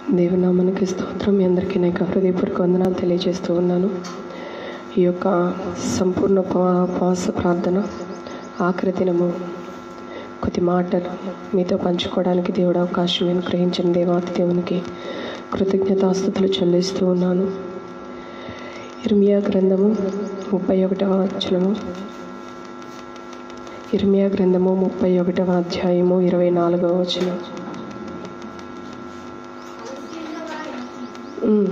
దేవునామానికి స్తోత్రం మీ అందరికీ నా యొక్క హృదయపూర్వక వందనాలు తెలియజేస్తూ ఉన్నాను ఈ యొక్క సంపూర్ణ ఉపవా- ఉపవాస ప్రార్థన ఆఖరి దినము కొద్ది మాటలు మీతో పంచుకోవడానికి దేవుడు అవకాశం అనుగ్రహించిన దేవాతి దేవునికి కృతజ్ఞతాస్థుతులు చెల్లిస్తూ ఉన్నాను ఇర్మియా గ్రంథము ముప్పై ఒకటవ వచనము ఇర్మియా గ్రంథము ముప్పై ఒకటవ అధ్యాయము ఇరవై నాలుగవ వచనం ఉమ్.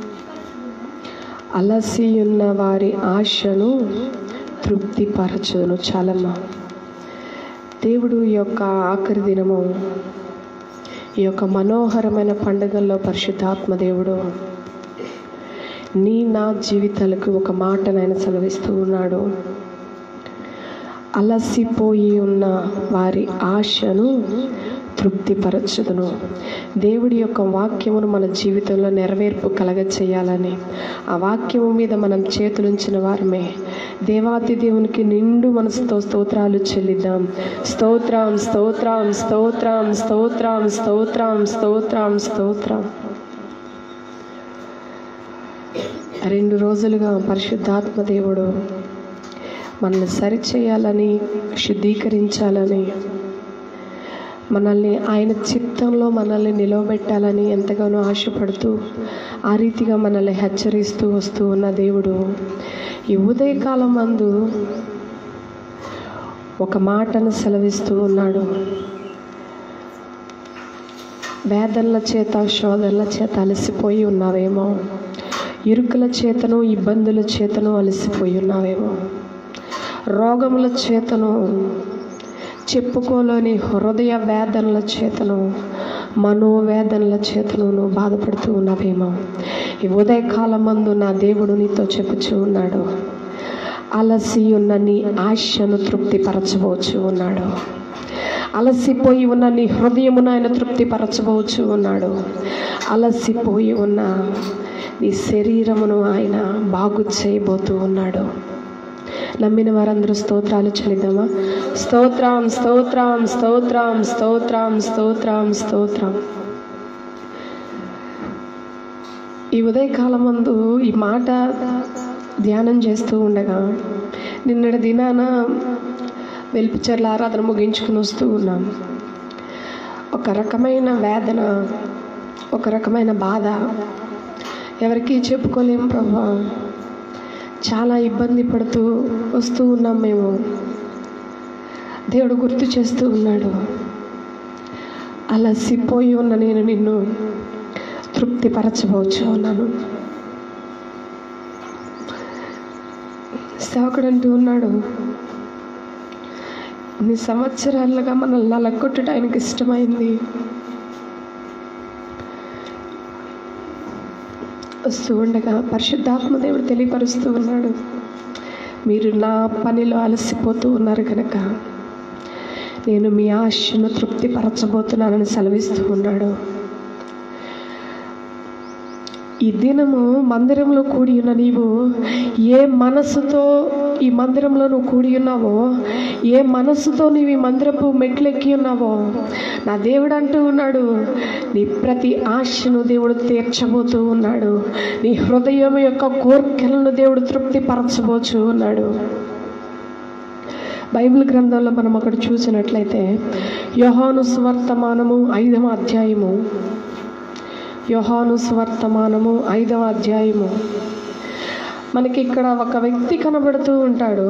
అలసి ఉన్న వారి ఆశను తృప్తిపరచును చాలమ్మా దేవుడు ఈ యొక్క ఆఖరి దినము ఈ యొక్క మనోహరమైన పండుగల్లో పరిశుద్ధాత్మ దేవుడు నీ నా జీవితాలకు ఒక మాటనైనా సెలవిస్తూ ఉన్నాడు అలసిపోయి ఉన్న వారి ఆశను తృప్తిపరచుదును దేవుడి యొక్క వాక్యమును మన జీవితంలో నెరవేర్పు కలగ చేయాలని ఆ వాక్యము మీద మనం చేతులుంచిన వారమే దేవాతి దేవునికి నిండు మనసుతో స్తోత్రాలు చెల్లిద్దాం స్తోత్రం స్తోత్రం స్తోత్రం స్తోత్రం స్తోత్రం స్తోత్రం స్తోత్రం రెండు రోజులుగా పరిశుద్ధాత్మ దేవుడు మనల్ని సరిచేయాలని శుద్ధీకరించాలని మనల్ని ఆయన చిత్తంలో మనల్ని నిలవబెట్టాలని ఎంతగానో ఆశపడుతూ ఆ రీతిగా మనల్ని హెచ్చరిస్తూ వస్తూ ఉన్న దేవుడు ఈ ఉదయకాలం మందు ఒక మాటను సెలవిస్తూ ఉన్నాడు వేదనల చేత శోధనల చేత అలసిపోయి ఉన్నావేమో ఇరుకుల చేతను ఇబ్బందుల చేతను అలసిపోయి ఉన్నావేమో రోగముల చేతను చెప్పుకోలేని హృదయ వేదనల చేతను మనోవేదనల చేతను నువ్వు బాధపడుతూ ఉన్నావేమో ఈ ఉదయకాలం మందు నా దేవుడు నీతో చెప్పుచూ ఉన్నాడు అలసి ఉన్న నీ ఆశను తృప్తిపరచవచ్చు ఉన్నాడు అలసిపోయి ఉన్న నీ హృదయమును ఆయన తృప్తిపరచవచ్చు ఉన్నాడు అలసిపోయి ఉన్న నీ శరీరమును ఆయన బాగు చేయబోతూ ఉన్నాడు నమ్మిన వారందరూ స్తోత్రాలు చెల్లిద్దామా స్తోత్రం స్తోత్రం స్తోత్రం స్తోత్రం స్తోత్రం స్తోత్రం ఈ ఉదయకాలం మందు ఈ మాట ధ్యానం చేస్తూ ఉండగా నిన్నటి దినాన వెలిపిచర్ల ఆరాధన ముగించుకుని వస్తూ ఉన్నాం ఒక రకమైన వేదన ఒక రకమైన బాధ ఎవరికి చెప్పుకోలేం ప్రభా చాలా ఇబ్బంది పడుతూ వస్తూ ఉన్నాం మేము దేవుడు గుర్తు చేస్తూ ఉన్నాడు అలసిపోయి ఉన్న నేను నిన్ను తృప్తిపరచవచ్చు అన్నాను సేవకుడు అంటూ ఉన్నాడు ఇన్ని సంవత్సరాలుగా మనల్ని నలగొట్టడం ఆయనకి ఇష్టమైంది వస్తూ ఉండగా పరిశుద్ధాత్మ దేవుడు తెలియపరుస్తూ ఉన్నాడు మీరు నా పనిలో అలసిపోతూ ఉన్నారు కనుక నేను మీ ఆశను తృప్తిపరచబోతున్నానని సెలవిస్తూ ఉన్నాడు ఈ దినము మందిరంలో కూడి ఉన్న నీవు ఏ మనసుతో ఈ మందిరంలో నువ్వు కూడి ఉన్నావో ఏ మనసుతో నీవు ఈ మందిరపు మెట్లు ఎక్కి ఉన్నావో నా దేవుడు అంటూ ఉన్నాడు నీ ప్రతి ఆశను దేవుడు తీర్చబోతూ ఉన్నాడు నీ హృదయం యొక్క కోర్కెలను దేవుడు తృప్తిపరచబోచు ఉన్నాడు బైబిల్ గ్రంథంలో మనం అక్కడ చూసినట్లయితే యోహాను సువర్తమానము ఐదవ అధ్యాయము యోహాను సువర్తమానము ఐదవ అధ్యాయము మనకి ఇక్కడ ఒక వ్యక్తి కనబడుతూ ఉంటాడు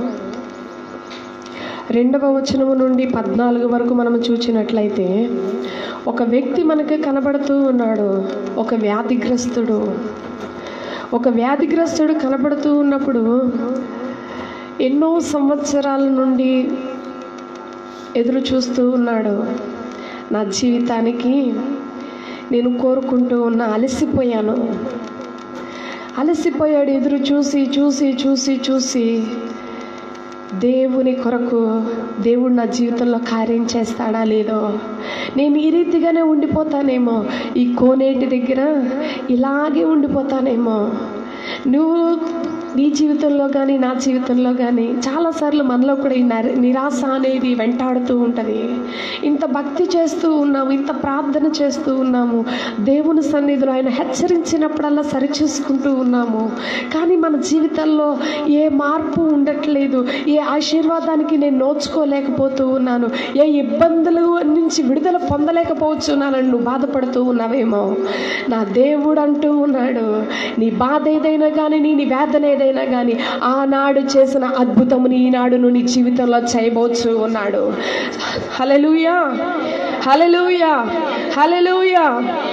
రెండవ వచనము నుండి పద్నాలుగు వరకు మనం చూసినట్లయితే ఒక వ్యక్తి మనకి కనబడుతూ ఉన్నాడు ఒక వ్యాధిగ్రస్తుడు ఒక వ్యాధిగ్రస్తుడు కనబడుతూ ఉన్నప్పుడు ఎన్నో సంవత్సరాల నుండి ఎదురు చూస్తూ ఉన్నాడు నా జీవితానికి నేను కోరుకుంటూ ఉన్న అలసిపోయాను అలసిపోయాడు ఎదురు చూసి చూసి చూసి చూసి దేవుని కొరకు దేవుడు నా జీవితంలో కార్యం చేస్తాడా లేదో నేను ఈ రీతిగానే ఉండిపోతానేమో ఈ కోనేటి దగ్గర ఇలాగే ఉండిపోతానేమో నువ్వు నీ జీవితంలో కానీ నా జీవితంలో కానీ చాలాసార్లు మనలో కూడా ఈ నర- నిరాశ అనేది వెంటాడుతూ ఉంటుంది ఇంత భక్తి చేస్తూ ఉన్నాము ఇంత ప్రార్థన చేస్తూ ఉన్నాము దేవుని సన్నిధిలో ఆయన హెచ్చరించినప్పుడల్లా సరిచేసుకుంటూ ఉన్నాము కానీ మన జీవితంలో ఏ మార్పు ఉండట్లేదు ఏ ఆశీర్వాదానికి నేను నోచుకోలేకపోతూ ఉన్నాను ఏ ఇబ్బందుల నుంచి విడుదల పొందలేకపోతున్నానని నువ్వు బాధపడుతూ ఉన్నావేమో నా దేవుడు అంటూ ఉన్నాడు నీ బాధ ఏదైనా కానీ నీ నీ వేదన ఏదైనా కానీ ఆనాడు చేసిన అద్భుతముని ఈనాడు నువ్వు నీ జీవితంలో చేయబోచు ఉన్నాడు హలలుయా హలలుయా హలలుయా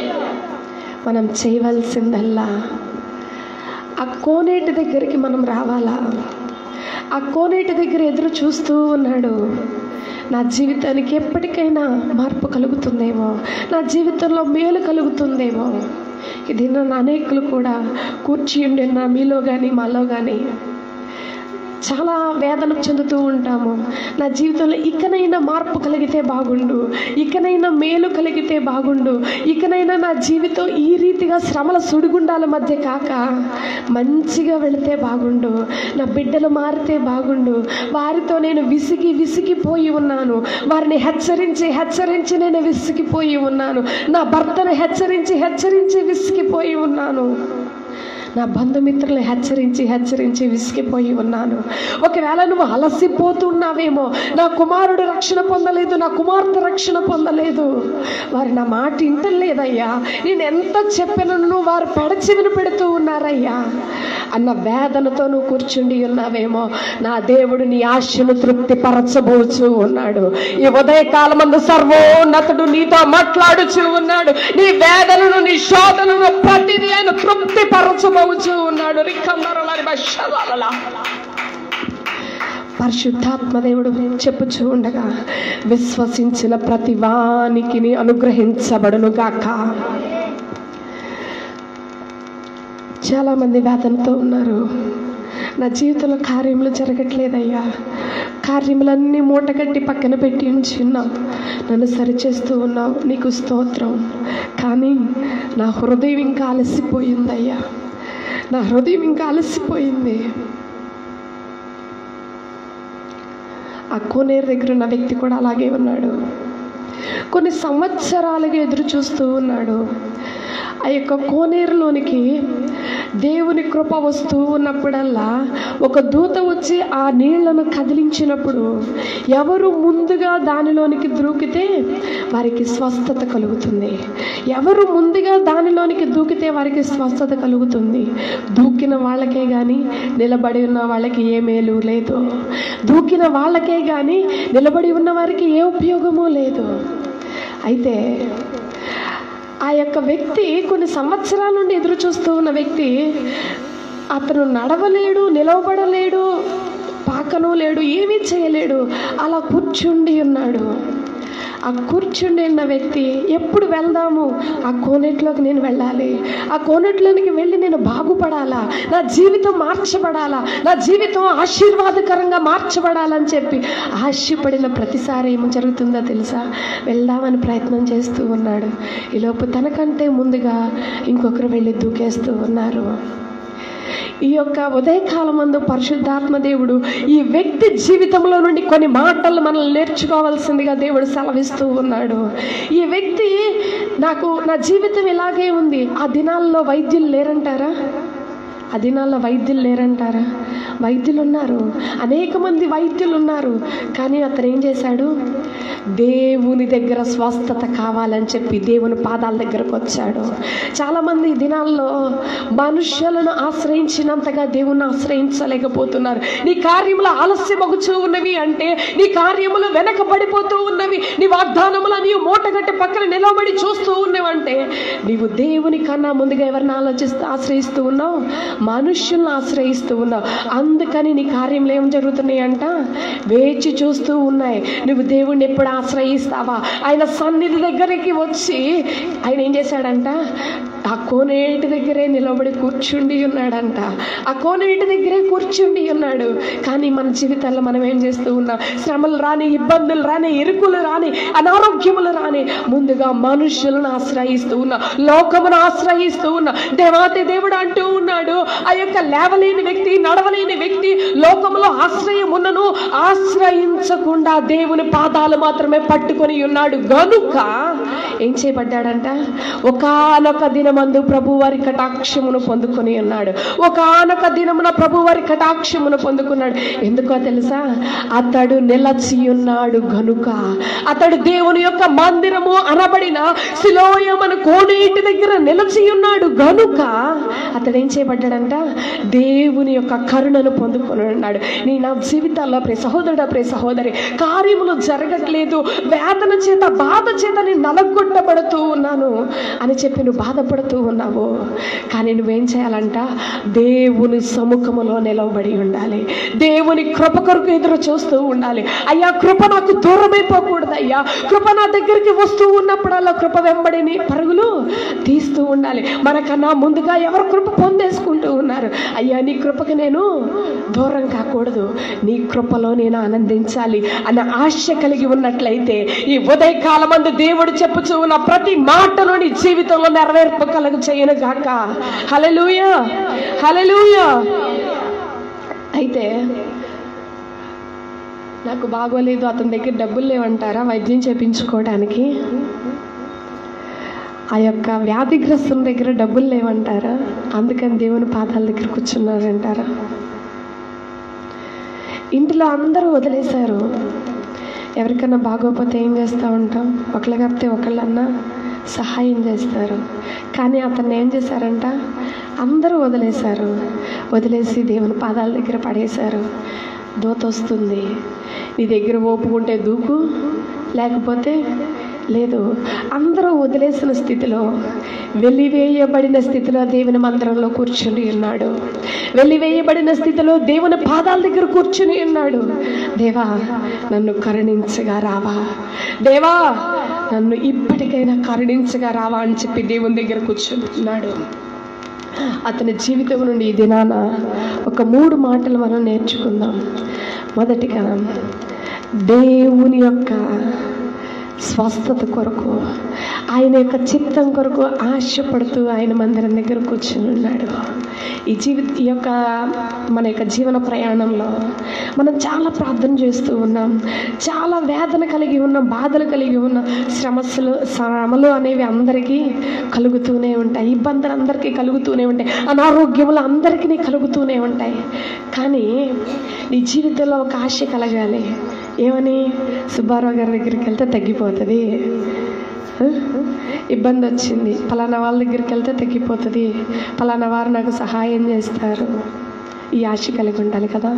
మనం చేయవలసిందల్లా ఆ కోనేటి దగ్గరికి మనం రావాలా ఆ కోనేటి దగ్గర ఎదురు చూస్తూ ఉన్నాడు నా జీవితానికి ఎప్పటికైనా మార్పు కలుగుతుందేమో నా జీవితంలో మేలు కలుగుతుందేమో ఇది నన్ను అనేకులు కూడా కూర్చి ఉండి నా మీలో కానీ మాలో కానీ చాలా వేదన చెందుతూ ఉంటాము నా జీవితంలో ఇకనైనా మార్పు కలిగితే బాగుండు ఇకనైనా మేలు కలిగితే బాగుండు ఇకనైనా నా జీవితం ఈ రీతిగా శ్రమల సుడిగుండాల మధ్య కాక మంచిగా వెళితే బాగుండు నా బిడ్డలు మారితే బాగుండు వారితో నేను విసిగి విసిగిపోయి ఉన్నాను వారిని హెచ్చరించి హెచ్చరించి నేను విసిగిపోయి ఉన్నాను నా భర్తను హెచ్చరించి హెచ్చరించి విసిగిపోయి ఉన్నాను నా బంధుమిత్రులను హెచ్చరించి హెచ్చరించి విసిగిపోయి ఉన్నాను ఒకవేళ నువ్వు అలసిపోతున్నావేమో నా కుమారుడు రక్షణ పొందలేదు నా కుమార్తె రక్షణ పొందలేదు వారు నా మాట వింటలేదయ్యా నేను ఎంత చెప్పినను వారు పెడచెవిన పెడుతూ ఉన్నారయ్యా అన్న వేదనతో నువ్వు కూర్చుండి ఉన్నావేమో నా దేవుడు నీ ఆశను తృప్తి పరచబోచు ఉన్నాడు ఈ ఉదయకాలమందు సర్వోన్నతుడు నీతో మాట్లాడుచు ఉన్నాడు నీ వేదనను నీ శోధనను ప్రతిదీ ఆయన తృప్తి పరచబోచు ఉన్నాడు రిక్కమ్మరలని బషలాలలా పరిశుద్ధాత్మ దేవుడు చెప్పుచూ ఉండగా విశ్వసించిన ప్రతి వానికి అనుగ్రహించబడును గాక చాలామంది వేదనతో ఉన్నారు నా జీవితంలో కార్యములు జరగట్లేదయ్యా కార్యములన్నీ మూటగట్టి పక్కన పెట్టి ఉంచి ఉన్నావు నన్ను సరిచేస్తూ ఉన్నావు నీకు స్తోత్రం కానీ నా హృదయం ఇంకా అలసిపోయిందయ్యా నా హృదయం ఇంకా అలసిపోయింది ఆ కోనేరు దగ్గర ఉన్న వ్యక్తి కూడా అలాగే ఉన్నాడు కొన్ని సంవత్సరాలుగా ఎదురు చూస్తూ ఉన్నాడు ఆ యొక్క కోనేరులోనికి దేవుని కృప వస్తూ ఉన్నప్పుడల్లా ఒక దూత వచ్చి ఆ నీళ్లను కదిలించినప్పుడు ఎవరు ముందుగా దానిలోనికి దూకితే వారికి స్వస్థత కలుగుతుంది ఎవరు ముందుగా దానిలోనికి దూకితే వారికి స్వస్థత కలుగుతుంది దూకిన వాళ్ళకే కానీ నిలబడి ఉన్న వాళ్ళకి ఏ మేలు లేదు దూకిన వాళ్ళకే కానీ నిలబడి ఉన్న వారికి ఏ ఉపయోగమూ లేదు అయితే ఆ యొక్క వ్యక్తి కొన్ని సంవత్సరాల నుండి ఎదురు చూస్తూ ఉన్న వ్యక్తి అతను నడవలేడు నిలవబడలేడు పాకను లేడు ఏమీ చేయలేడు అలా కూర్చుండి ఉన్నాడు ఆ కూర్చుండి ఉన్న వ్యక్తి ఎప్పుడు వెళ్దాము ఆ కోనేట్లోకి నేను వెళ్ళాలి ఆ కోనేట్లోనికి వెళ్ళి నేను బాగుపడాలా నా జీవితం మార్చబడాలా నా జీవితం ఆశీర్వాదకరంగా మార్చబడాలని చెప్పి ఆశపడిన ప్రతిసారి ఏమో జరుగుతుందో తెలుసా వెళ్దామని ప్రయత్నం చేస్తూ ఉన్నాడు ఈలోపు తనకంటే ముందుగా ఇంకొకరు వెళ్ళి దూకేస్తూ ఉన్నారు ఈ యొక్క ఉదయకాలం మందు పరిశుద్ధాత్మ దేవుడు ఈ వ్యక్తి జీవితంలో నుండి కొన్ని మాటలు మనల్ని నేర్చుకోవాల్సిందిగా దేవుడు సెలవిస్తూ ఉన్నాడు ఈ వ్యక్తి నాకు నా జీవితం ఇలాగే ఉంది ఆ దినాల్లో వైద్యులు లేరంటారా ఆ దినాల్లో వైద్యులు లేరంటారా వైద్యులు ఉన్నారు అనేక మంది వైద్యులు ఉన్నారు కానీ అతను ఏం చేశాడు దేవుని దగ్గర స్వస్థత కావాలని చెప్పి దేవుని పాదాల దగ్గరకు వచ్చాడు చాలామంది ఈ దినాల్లో మనుషులను ఆశ్రయించినంతగా దేవుని ఆశ్రయించలేకపోతున్నారు నీ కార్యములు ఆలస్యమగుచూ ఉన్నవి అంటే నీ కార్యములు వెనకబడిపోతూ ఉన్నవి నీ వాగ్దానములు నీవు మూటగట్టి పక్కన నిలబడి చూస్తూ ఉన్నవంటే నీవు దేవుని కన్నా ముందుగా ఎవరిని ఆలోచిస్తూ ఆశ్రయిస్తూ ఉన్నావు మనుష్యులను ఆశ్రయిస్తూ ఉన్నావు అందుకని నీ కార్యములు ఏం జరుగుతున్నాయి అంట వేచి చూస్తూ ఉన్నాయి నువ్వు దేవుణ్ణి ఎప్పుడు ఆశ్రయిస్తావా ఆయన సన్నిధి దగ్గరికి వచ్చి ఆయన ఏం చేశాడంట ఆ కోనేటి దగ్గరే నిలబడి కూర్చుండి ఉన్నాడంట ఆ కోనేటి దగ్గరే కూర్చుండి ఉన్నాడు కానీ మన జీవితాల్లో మనం ఏం చేస్తూ ఉన్నాం శ్రమలు రాని ఇబ్బందులు రాని ఇరుకులు రాని అనారోగ్యములు రాని ముందుగా మనుషులను ఆశ్రయిస్తూ ఉన్నా లోకమును ఆశ్రయిస్తూ ఉన్నా దేవాతి దేవుడు అంటూ ఉన్నాడు ఆ యొక్క లేవలేని వ్యక్తి నడవలేని వ్యక్తి లోకములో ఆశ్రయం ఉన్నను ఆశ్రయించకుండా దేవుని పాదాలు మాత్రమే పట్టుకొని ఉన్నాడు గనుక ఏం చేయబడ్డాడంట ఒకానొక దినమందు ప్రభు వారి కటాక్షమును పొందుకొని ఉన్నాడు ఒకానొక దినమున ప్రభు వారి కటాక్షమును పొందుకున్నాడు ఎందుకో తెలుసా అతడు నిలచి ఉన్నాడు గనుక అతడు దేవుని యొక్క మందిరము అనబడిన శిలోయమను కోనేటి దగ్గర నిలచి ఉన్నాడు గనుక అతడు ఏం చేయబడ్డాడంట దేవుని యొక్క కరుణను పొందుకొని ఉన్నాడు నీ నా జీవితాల్లో ప్రే సహోదరుడు ప్రే సహోదరి కార్యములు జరగట్లేదు వేదన చేత బాధ చేత నేను నలగొట్టబడుతూ ఉన్నాను అని చెప్పి నువ్వు బాధపడుతూ ఉన్నావు కానీ నువ్వేం చేయాలంట దేవుని సముఖములో నిలవబడి ఉండాలి దేవుని కృప కొరకు ఎదురు చూస్తూ ఉండాలి అయ్యా కృప నాకు దూరమైపోకూడదు అయ్యా కృప నా దగ్గరికి వస్తూ ఉన్నప్పుడల్లా కృప వెంబడిని పరుగులు తీస్తూ ఉండాలి మనకన్నా ముందుగా ఎవరు కృప పొందేసుకుంటూ ఉన్నారు అయ్యా నీ కృపకి నేను దూరం కాకూడదు నీ కృపలో నేను ఆనందించాలి అన్న ఆశ కలిగి ఉన్నట్లయితే ఈ ఉదయకాలమందు దేవుడు చెప్పుచూ ఉన్న ప్రతి మాటను నీ జీవితంలో నెరవేర్పు కలుగు చేయను గాక హలలుయ హలలుయ అయితే నాకు బాగోలేదు అతని దగ్గర డబ్బులు లేవంటారా వైద్యం చేపించుకోవడానికి ఆ యొక్క వ్యాధిగ్రస్తుల దగ్గర డబ్బులు లేవంటారా అందుకని దేవుని పాదాల దగ్గర కూర్చున్నారంటారా ఇంటిలో అందరూ వదిలేశారు ఎవరికైనా బాగోకపోతే ఏం చేస్తూ ఉంటాం ఒకళ్ళు కాకపోతే ఒకళ్ళన్నా సహాయం చేస్తారు కానీ అతన్ని ఏం చేశారంట అందరూ వదిలేశారు వదిలేసి దేవుని పాదాల దగ్గర పడేశారు దోత వస్తుంది నీ దగ్గర ఓపుకుంటే దూకు లేకపోతే లేదు అందరూ వదిలేసిన స్థితిలో వెలివేయబడిన స్థితిలో దేవుని మందిరంలో కూర్చుని ఉన్నాడు వెలివేయబడిన స్థితిలో దేవుని పాదాల దగ్గర కూర్చుని ఉన్నాడు దేవా నన్ను కరుణించగా రావా దేవా నన్ను ఇప్పటికైనా కరుణించగా రావా అని చెప్పి దేవుని దగ్గర కూర్చుని ఉన్నాడు అతని జీవితం నుండి ఈ దినాన ఒక మూడు మాటలు మనం నేర్చుకుందాం మొదటిగా దేవుని యొక్క స్వస్థత కొరకు ఆయన యొక్క చిత్తం కొరకు ఆశపడుతూ ఆయన మందిరం దగ్గర కూర్చుని ఉన్నాడు ఈ జీవిత ఈ యొక్క మన యొక్క జీవన ప్రయాణంలో మనం చాలా ప్రార్థన చేస్తూ ఉన్నాం చాలా వేదన కలిగి ఉన్నాం బాధలు కలిగి ఉన్నాం శ్రమస్సులు శ్రమలు అనేవి అందరికీ కలుగుతూనే ఉంటాయి ఇబ్బందులు అందరికీ కలుగుతూనే ఉంటాయి అనారోగ్యములు అందరికీ కలుగుతూనే ఉంటాయి కానీ నీ జీవితంలో ఒక ఆశ కలగాలి ఏమని సుబ్బారావు గారి దగ్గరికి వెళ్తే తగ్గిపోతుంది ఆ? ఇబ్బంది వచ్చింది ఫలానా వాళ్ళ దగ్గరికి వెళ్తే తగ్గిపోతుంది ఫలానా వారు నాకు సహాయం చేస్తారు ఈ ఆశ కలిగి ఉండాలి కదా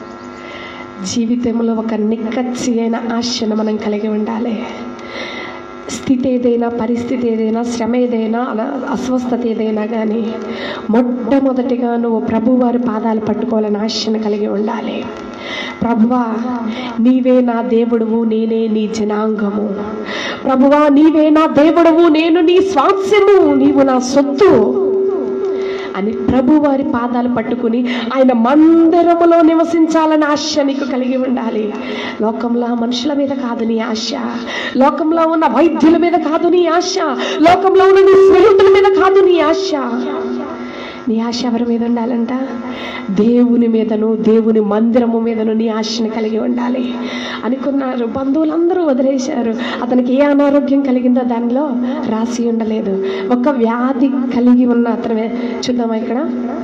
జీవితంలో ఒక నిక్కచ్చి అయిన ఆశను మనం కలిగి ఉండాలి స్థితి ఏదైనా పరిస్థితి ఏదైనా శ్రమ ఏదైనా అన- అస్వస్థత ఏదైనా కానీ మొట్టమొదటిగా నువ్వు ప్రభువారి పాదాలు పట్టుకోవాలని ఆశను కలిగి ఉండాలి ప్రభువా నీవే నా దేవుడువు నేనే నీ జనాంగము ప్రభువా నీవే నా దేవుడువు నేను నీ స్వాస్యము నీవు నా సొత్తు అని ప్రభు వారి పాదాలు పట్టుకుని ఆయన మందిరములో నివసించాలని ఆశ నీకు కలిగి ఉండాలి లోకంలో మనుషుల మీద కాదు నీ ఆశ లోకంలో ఉన్న వైద్యుల మీద కాదు నీ ఆశ లోకంలో ఉన్న నీ స్నేహితుల మీద కాదు నీ ఆశ నీ ఆశ ఎవరి మీద ఉండాలంట దేవుని మీదను దేవుని మందిరము మీదను నీ ఆశని కలిగి ఉండాలి అనుకున్నారు బంధువులందరూ వదిలేశారు అతనికి ఏ అనారోగ్యం కలిగిందో దానిలో రాసి ఉండలేదు ఒక వ్యాధి కలిగి ఉన్న అతను చూద్దామా ఇక్కడ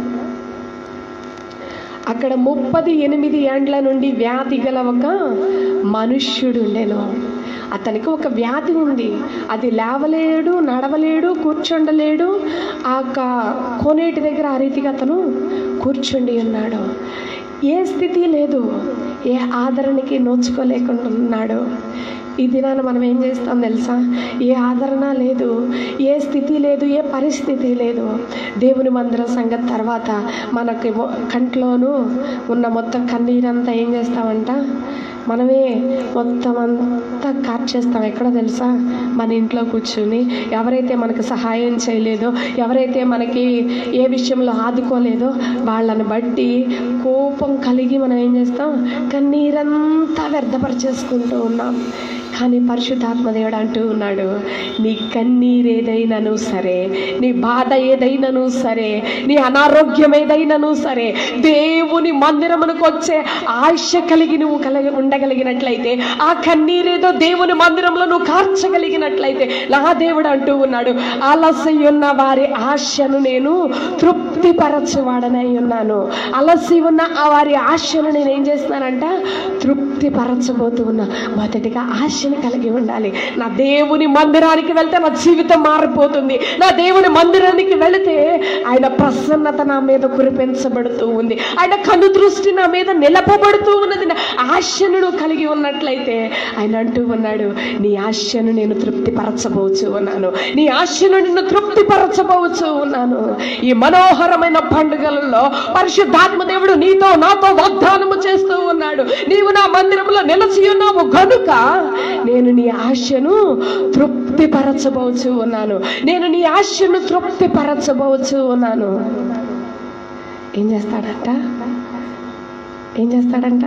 అక్కడ ముప్పది ఎనిమిది ఏండ్ల నుండి వ్యాధి గల ఒక మనుష్యుడు ఉండేను అతనికి ఒక వ్యాధి ఉంది అది లేవలేడు నడవలేడు కూర్చుండలేడు ఆ యొక్క కోనేటి దగ్గర ఆ రీతిగా అతను కూర్చుండి ఉన్నాడు ఏ స్థితి లేదు ఏ ఆదరణకి నోచుకోలేకుండా ఉన్నాడు ఈ దినాన మనం ఏం చేస్తాం తెలుసా ఏ ఆదరణ లేదు ఏ స్థితి లేదు ఏ పరిస్థితి లేదు దేవుని మందిరం సంగతి తర్వాత మనకి మొ- కంట్లోనూ ఉన్న మొత్తం కన్నీరంతా ఏం చేస్తామంట మనమే మొత్తం అంతా కార్చేస్తాం ఎక్కడ తెలుసా మన ఇంట్లో కూర్చుని ఎవరైతే మనకు సహాయం చేయలేదో ఎవరైతే మనకి ఏ విషయంలో ఆదుకోలేదో వాళ్ళని బట్టి కోపం కలిగి మనం ఏం చేస్తాం కన్నీరంతా వ్యర్థపరిచేసుకుంటూ ఉన్నాం కానీ పరిశుద్ధాత్మ దేవుడు అంటూ ఉన్నాడు నీ కన్నీరు ఏదైనాను సరే నీ బాధ ఏదైనాను సరే నీ అనారోగ్యం ఏదైనాను సరే దేవుని మందిరమునకు వచ్చే ఆశ కలిగి నువ్వు కలిగి ఉండగలిగినట్లయితే ఆ కన్నీరేదో దేవుని మందిరంలో నువ్వు కార్చగలిగినట్లయితే నా దేవుడు అంటూ ఉన్నాడు అలసి ఉన్న వారి ఆశను నేను తృప్తిపరచువాడనై ఉన్నాను అలసి ఉన్న ఆ వారి ఆశను నేను ఏం చేస్తున్నానంట తృప్తిపరచబోతూ ఉన్నా మొదటిగా ఆశను కలిగి ఉండాలి నా దేవుని మందిరానికి వెళ్తే నా జీవితం మారిపోతుంది నా దేవుని మందిరానికి వెళితే ఆయన ప్రసన్నత నా మీద కురిపించబడుతూ ఉంది ఆయన కను దృష్టి నా మీద నిలపబడుతూ ఉన్నది నా ఆశను నువ్వు కలిగి ఉన్నట్లయితే ఆయన అంటూ ఉన్నాడు నీ ఆశను నేను తృప్తిపరచబోచు ఉన్నాను నీ ఆశను నిన్ను తృప్తిపరచబోచు ఉన్నాను ఈ మనోహరమైన పండుగలలో పరిశుద్ధాత్మ దేవుడు నీతో నాతో వాగ్దానము చేస్తూ ఉన్నాడు నీవు నా మందిరంలో నిలిచి ఉన్నావు గనుక నేను నీ ఆశను తృప్తిపరచబోచు ఉన్నాను నేను నీ ఆశను తృప్తిపరచబోచు ఉన్నాను ఏం చేస్తాడంట ఏం చేస్తాడంట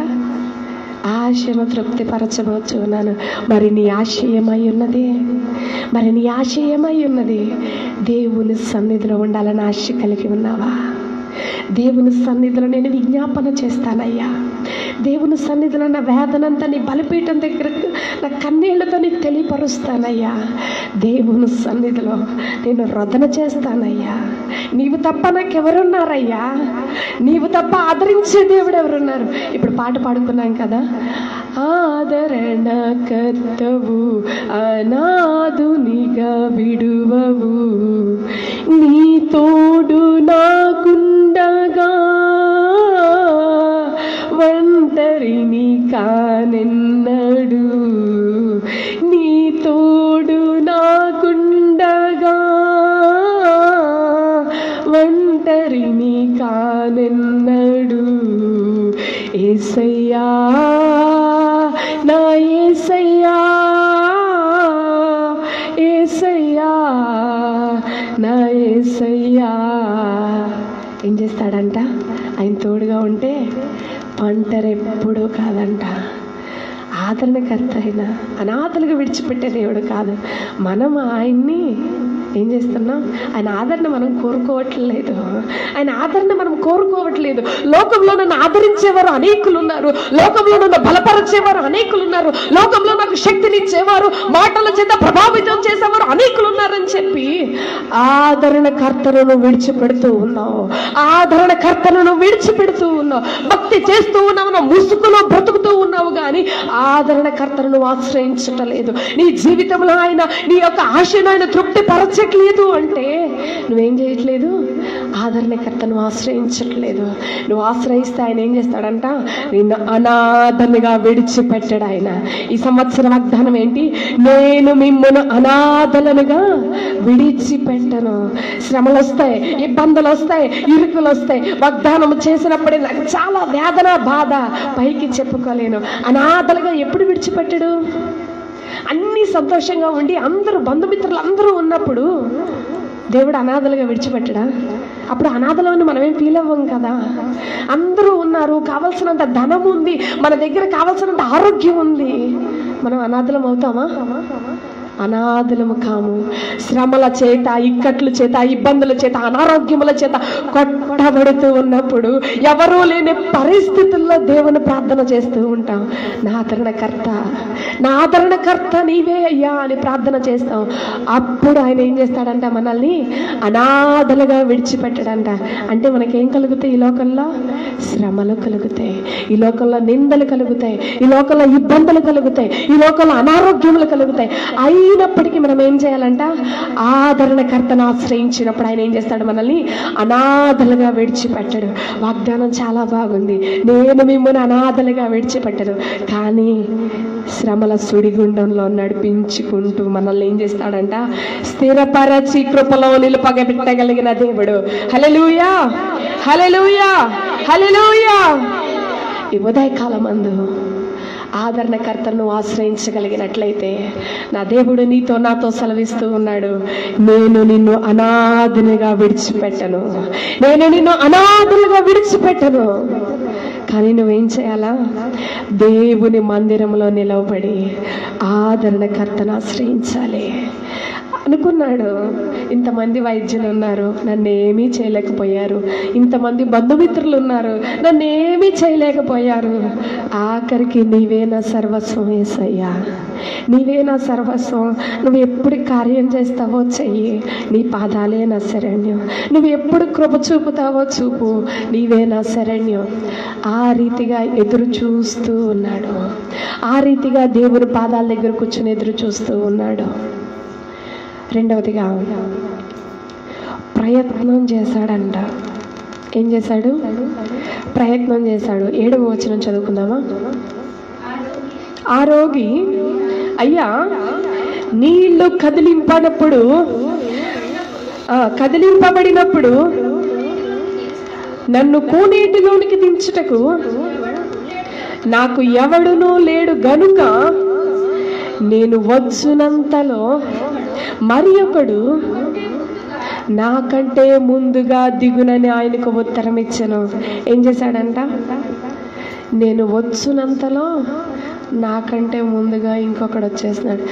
ఆశను తృప్తిపరచవచ్చు ఉన్నాను మరి నీ ఆశ ఏమై ఉన్నది మరి నీ ఆశ ఏమై ఉన్నది దేవుని సన్నిధిలో ఉండాలని ఆశ కలిగి ఉన్నావా దేవుని సన్నిధిలో నేను విజ్ఞాపన చేస్తానయ్యా దేవుని సన్నిధిలో నా వేదనంతా నీ బలిపీఠం దగ్గర నా కన్నీళ్లతో నీకు తెలియపరుస్తానయ్యా దేవుని సన్నిధిలో నేను రొదన చేస్తానయ్యా నీవు తప్ప నాకు ఎవరున్నారయ్యా నీవు తప్ప ఆదరించే దేవుడు ఎవరున్నారు ఇప్పుడు పాట పాడుకున్నాం కదా ఆదరణ కర్తవు అనాదునిగా విడువవు నీ తోడు నాకుండగా ఒంటరిని కానెన్నడు నీ తోడు నాకుండగా ఒంటరిని కానెన్నడు ఏసయ్యా నా ఏసయ్యా ఏసయ్యా నా ఏసయ్యా ఏం చేస్తాడంట ఆయన తోడుగా ఉంటే పంటరెప్పుడూ కాదంట ఆదరణకర్త అయిన అనాథలుగా విడిచిపెట్టే దేవుడు కాదు మనం ఆయన్ని ఏం చేస్తున్నాం ఆయన ఆదరణ మనం కోరుకోవట్లేదు ఆయన ఆదరణ మనం కోరుకోవట్లేదు లోకంలో నన్ను ఆదరించేవారు అనేకులు ఉన్నారు లోకంలో నన్ను బలపరిచేవారు అనేకులు ఉన్నారు లోకంలో నాకు శక్తినిచ్చేవారు మాటల చేత ప్రభావితం చేసేవారు అనేకులు ఉన్నారని చెప్పి ఆదరణ కర్తను విడిచిపెడుతూ ఉన్నావు ఆదరణ కర్తను విడిచిపెడుతూ ఉన్నావు భక్తి చేస్తూ ఉన్నావు నా ముసుగులో బ్రతుకుతూ ఉన్నావు కానీ ఆదరణ కర్తను ఆశ్రయించటలేదు నీ జీవితంలో ఆయన నీ యొక్క ఆశను ఆయన తృప్తి పరచట్లేదు అంటే నువ్వేం చేయట్లేదు ఆదరణకర్తను ఆశ్రయించట్లేదు నువ్వు ఆశ్రయిస్తే ఆయన ఏం చేస్తాడంట నిన్ను అనాథలుగా విడిచిపెట్టాడు ఆయన ఈ సంవత్సర వాగ్దానం ఏంటి నేను మిమ్మల్ని అనాథలనుగా విడిచిపెట్టను శ్రమలు వస్తాయి ఇబ్బందులు వస్తాయి ఇరుకులు వస్తాయి వాగ్దానం చేసినప్పుడే నాకు చాలా వేదన బాధ పైకి చెప్పుకోలేను అనాథలుగా ఎప్పుడు విడిచిపెట్టడు అన్ని సంతోషంగా ఉండి అందరూ బంధుమిత్రులు అందరూ ఉన్నప్పుడు దేవుడు అనాథలుగా విడిచిపెట్టడా అప్పుడు అనాథలను మనమేం ఫీల్ అవ్వం కదా అందరూ ఉన్నారు కావలసినంత ధనం ఉంది మన దగ్గర కావలసినంత ఆరోగ్యం ఉంది మనం అనాథలం అవుతామా అనాథలము కాము శ్రమల చేత ఇక్కట్ల చేత ఇబ్బందుల చేత అనారోగ్యముల చేత కొట్టబడుతూ ఉన్నప్పుడు ఎవరూ లేని పరిస్థితుల్లో దేవుని ప్రార్థన చేస్తూ ఉంటాం నా ఆదరణకర్త నా ఆదరణకర్త నీవే అయ్యా అని ప్రార్థన చేస్తాం అప్పుడు ఆయన ఏం చేస్తాడంట మనల్ని అనాథలుగా విడిచిపెట్టడంట అంటే మనకేం కలుగుతాయి ఈ లోకంలో శ్రమలు కలుగుతాయి ఈ లోకంలో నిందలు కలుగుతాయి ఈ లోకంలో ఇబ్బందులు కలుగుతాయి ఈ లోకంలో అనారోగ్యములు కలుగుతాయి అయినప్పటికీ మనం ఏం చేయాలంట ఆదరణకర్తను ఆశ్రయించినప్పుడు ఆయన ఏం చేస్తాడు మనల్ని అనాథలుగా విడిచిపెట్టడు వాగ్దానం చాలా బాగుంది నేను మిమ్మల్ని అనాథలుగా విడిచిపెట్టడు కానీ శ్రమల సుడిగుండంలో నడిపించుకుంటూ మనల్ని ఏం చేస్తాడంట స్థిరపరచి కృపలో నిలుపగబెట్టగలిగిన దేవుడు హలెలూయా హలెలూయా హలెలూయా ఈ ఉదయకాలం అందు ఆదరణకర్తను ఆశ్రయించగలిగినట్లయితే నా దేవుడు నీతో నాతో సెలవిస్తూ ఉన్నాడు నేను నిన్ను అనాథునిగా విడిచిపెట్టను నేను నిన్ను అనాథులుగా విడిచిపెట్టను కానీ నువ్వేం చేయాలా దేవుని మందిరంలో నిలవబడి ఆదరణకర్తను ఆశ్రయించాలి అనుకున్నాడు ఇంతమంది వైద్యులు ఉన్నారు నన్ను ఏమీ చేయలేకపోయారు ఇంతమంది బంధుమిత్రులు ఉన్నారు నన్ను ఏమీ చేయలేకపోయారు ఆఖరికి నీవే నా సర్వస్వం ఏసయ్యా నీవే నా సర్వస్వం నువ్వు ఎప్పుడు కార్యం చేస్తావో చెయ్యి నీ పాదాలే నా శరణ్యం నువ్వు ఎప్పుడు కృప చూపుతావో చూపు నీవే నా శరణ్యం ఆ రీతిగా ఎదురు చూస్తూ ఉన్నాడు ఆ రీతిగా దేవుని పాదాల దగ్గర కూర్చుని ఎదురు చూస్తూ ఉన్నాడు రెండవదిగా ప్రయత్నం చేశాడంట ఏం చేశాడు ప్రయత్నం చేశాడు ఏడవ వచనం చదువుకుందామా ఆ రోగి అయ్యా నీళ్లు కదిలింపనప్పుడు ఆ, కదిలింపబడినప్పుడు నన్ను కూనీటిలోనికి దించుటకు నాకు ఎవడునూ లేడు గనుక నేను వచ్చునంతలో మరి ఒకడు నాకంటే ముందుగా దిగునని ఆయనకు ఉత్తరం ఇచ్చాను ఏం చేశాడంట నేను వచ్చునంతలో నాకంటే ముందుగా ఇంకొకడు వచ్చేసినాడు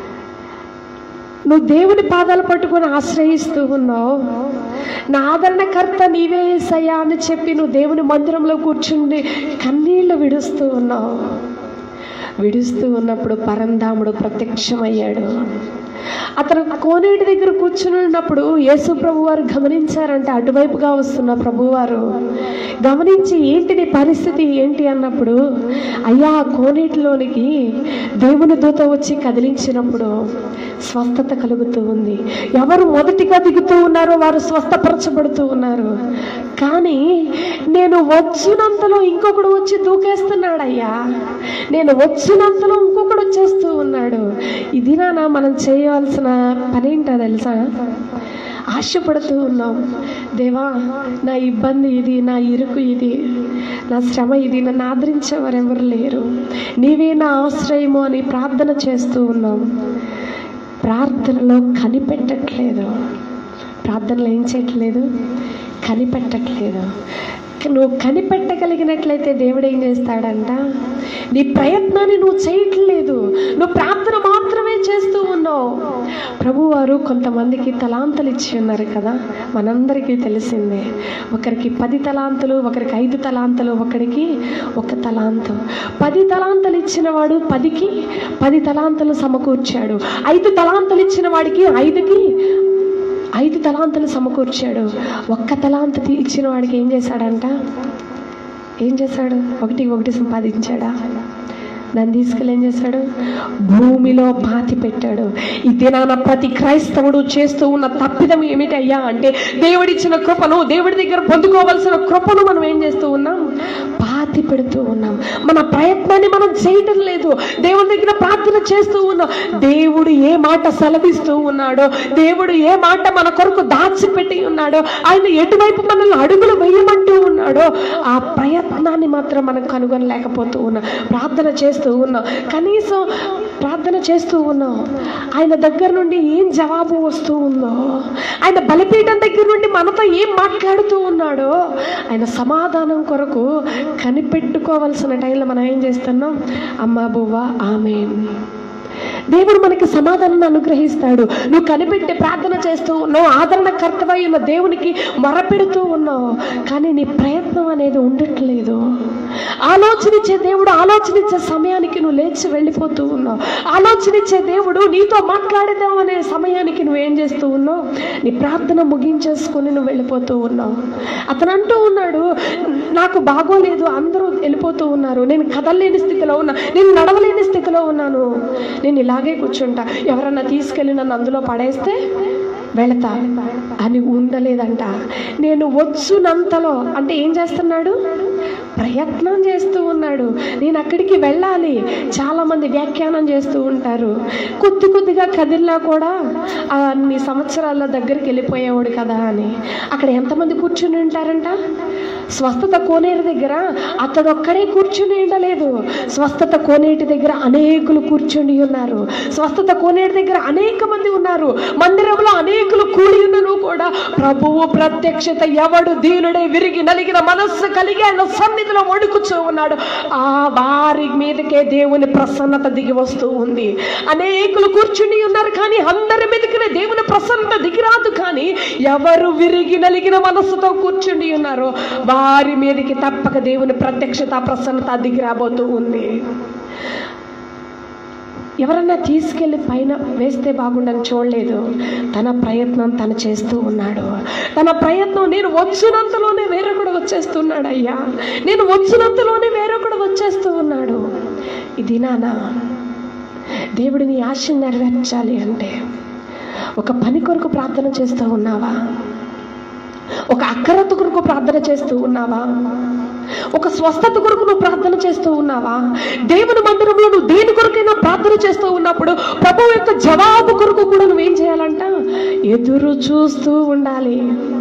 నువ్వు దేవుని పాదాలు పట్టుకొని ఆశ్రయిస్తూ ఉన్నావు నా ఆదరణకర్త నీవే సయ్యా అని చెప్పి నువ్వు దేవుని మందిరంలో కూర్చుండి కన్నీళ్లు విడుస్తూ ఉన్నావు విడుస్తూ ఉన్నప్పుడు పరంధాముడు ప్రత్యక్షమయ్యాడు అతను కోనేటి దగ్గర కూర్చుని ఉన్నప్పుడు యేసు ప్రభు వారు గమనించారంటే అటువైపుగా వస్తున్న ప్రభువారు గమనించి ఏంటి నీ పరిస్థితి ఏంటి అన్నప్పుడు అయ్యా ఆ కోనేటిలోనికి దేవుని దూత వచ్చి కదిలించినప్పుడు స్వస్థత కలుగుతూ ఉంది ఎవరు మొదటిగా దిగుతూ ఉన్నారో వారు స్వస్థపరచబడుతూ ఉన్నారు కానీ నేను వచ్చినంతలో ఇంకొకడు వచ్చి దూకేస్తున్నాడు అయ్యా నేను వచ్చినంతలో ఇంకొకడు వచ్చేస్తూ ఉన్నాడు ఇది నానా మనం చేయవలసిన పని ఏంటో తెలుసా ఆశపడుతూ ఉన్నాం దేవా నా ఇబ్బంది ఇది నా ఇరుకు ఇది నా శ్రమ ఇది నన్ను ఆదరించేవారు ఎవరు లేరు నీవే నా ఆశ్రయము అని ప్రార్థన చేస్తూ ఉన్నాం ప్రార్థనలో కనిపెట్టట్లేదు ప్రార్థనలో ఏం చేయట్లేదు కనిపెట్టట్లేదు నువ్వు కనిపెట్టగలిగినట్లయితే దేవుడు ఏం చేస్తాడంట నీ ప్రయత్నాన్ని నువ్వు చేయట్లేదు నువ్వు ప్రార్థన మాత్రమే చేస్తూ ఉన్నావు ప్రభువారు కొంతమందికి తలాంతలు ఇచ్చి ఉన్నారు కదా మనందరికీ తెలిసిందే ఒకరికి పది తలాంతులు ఒకరికి ఐదు తలాంతులు ఒకరికి ఒక తలాంతం పది తలాంతలు ఇచ్చిన వాడు పదికి పది తలాంతలు సమకూర్చాడు ఐదు తలాంతలు ఇచ్చిన వాడికి ఐదుకి ఐదు తలాంతులు సమకూర్చాడు ఒక్క తలాంత తీ- ఇచ్చిన వాడికి ఏం చేశాడంట ఏం చేశాడు ఒకటి ఒకటి సంపాదించాడా దాన్ని తీసుకెళ్ళి ఏం చేశాడు భూమిలో పాతి పెట్టాడు ఈ దినాన ప్రతి క్రైస్తవుడు చేస్తూ ఉన్న తప్పిదం ఏమిటయ్యా అంటే దేవుడిచ్చిన కృపను దేవుడి దగ్గర పొందుకోవలసిన కృపను మనం ఏం చేస్తూ ఉన్నాం పాతి పెడుతూ ఉన్నాం మన ప్రయత్నాన్ని మనం చేయటం లేదు దేవుడి దగ్గర ప్రార్థన చేస్తూ ఉన్నాం దేవుడు ఏ మాట సెలవిస్తూ ఉన్నాడో దేవుడు ఏ మాట మన కొరకు దాచిపెట్టి ఉన్నాడో ఆయన ఎటువైపు మనల్ని అడుగులు వేయమంటూ ఉన్నాడో ఆ ప్రయత్నాన్ని మాత్రం మనం కనుగొనలేకపోతూ ఉన్నాం ప్రార్థన చేస్తూ ఉన్నాం కనీసం ప్రార్థన చేస్తూ ఉన్నాం ఆయన దగ్గర నుండి ఏం జవాబు వస్తూ ఉందో ఆయన బలిపీఠం దగ్గర నుండి మనతో ఏం మాట్లాడుతూ ఉన్నాడో ఆయన సమాధానం కొరకు కనిపెట్టుకోవాల్సిన టైంలో మనం ఏం చేస్తున్నాం అమ్మా బువ్వ ఆమె దేవుడు మనకి సమాధానాన్ని అనుగ్రహిస్తాడు నువ్వు కనిపెట్టి ప్రార్థన చేస్తూ ఉన్నావు ఆదరణ కర్తవై ఉన్న దేవునికి మొరపెడుతూ ఉన్నావు కానీ నీ ప్రయత్నం అనేది ఉండట్లేదు ఆలోచనిచ్చే దేవుడు ఆలోచనిచ్చే సమయానికి నువ్వు లేచి వెళ్ళిపోతూ ఉన్నావు ఆలోచనిచ్చే దేవుడు నీతో మాట్లాడేదాం అనే సమయానికి నువ్వేం చేస్తూ ఉన్నావు నీ ప్రార్థన ముగించేసుకొని నువ్వు వెళ్ళిపోతూ ఉన్నావు అతను అంటూ ఉన్నాడు నాకు బాగోలేదు అందరూ వెళ్ళిపోతూ ఉన్నారు నేను కదలలేని స్థితిలో ఉన్నా నేను నడవలేని స్థితిలో ఉన్నాను నేను ఇలాగే కూర్చుంటా ఎవరన్నా తీసుకెళ్ళి నన్ను అందులో పడేస్తే వెళతా అని ఉండలేదంట నేను వచ్చునంతలో అంటే ఏం చేస్తున్నాడు ప్రయత్నం చేస్తూ ఉన్నాడు నేను అక్కడికి వెళ్ళాలి చాలామంది వ్యాఖ్యానం చేస్తూ ఉంటారు కొద్ది కొద్దిగా కదిలినా కూడా ఆ అన్ని సంవత్సరాల దగ్గరికి వెళ్ళిపోయేవాడు కదా అని అక్కడ ఎంతమంది కూర్చుని ఉంటారంట స్వస్థత కోనేరు దగ్గర అతడు ఒక్కడే కూర్చుని ఉండలేదు స్వస్థత కోనేటి దగ్గర అనేకులు కూర్చుని ఉన్నారు స్వస్థత కోనేటి దగ్గర అనేక మంది ఉన్నారు మందిరంలో అనేకులు కూడి ఉన్నను కూడా ప్రభువు ప్రత్యక్షత ఎవడు దీనుడే విరిగి నలిగిన మనస్సు కలిగి ఆయన సన్నిధిలో వణుకుచూ ఉన్నాడు ఆ వారి మీదకే దేవుని ప్రసన్నత దిగి వస్తూ ఉంది అనేకులు కూర్చుని ఉన్నారు కానీ అందరి మీదకి దేవుని ప్రసన్నత దిగిరాదు కానీ ఎవరు విరిగి నలిగిన మనస్సుతో కూర్చుని ఉన్నారో వారి మీదకి తప్పక దేవుని ప్రత్యక్షత ప్రసన్నత దిగి రాబోతూ ఉంది ఎవరన్నా తీసుకెళ్ళి పైన వేస్తే బాగుండని చూడలేదు తన ప్రయత్నం తను చేస్తూ ఉన్నాడు తన ప్రయత్నం నేను వచ్చినంతలోనే వేరొకడు వచ్చేస్తున్నాడు అయ్యా నేను వచ్చినంతలోనే వేరొకడు వచ్చేస్తూ ఉన్నాడు ఇది నానా దేవుడు నీ ఆశ నెరవేర్చాలి అంటే ఒక పని కొరకు ప్రార్థన చేస్తూ ఉన్నావా ఒక అక్కరత కొరకు ప్రార్థన చేస్తూ ఉన్నావా ఒక స్వస్థత కొరకు నువ్వు ప్రార్థన చేస్తూ ఉన్నావా దేవుని మందిరంలో నువ్వు దేని కొరకైనా ప్రార్థన చేస్తూ ఉన్నప్పుడు ప్రభు యొక్క జవాబు కొరకు కూడా నువ్వేం చేయాలంట ఎదురు చూస్తూ ఉండాలి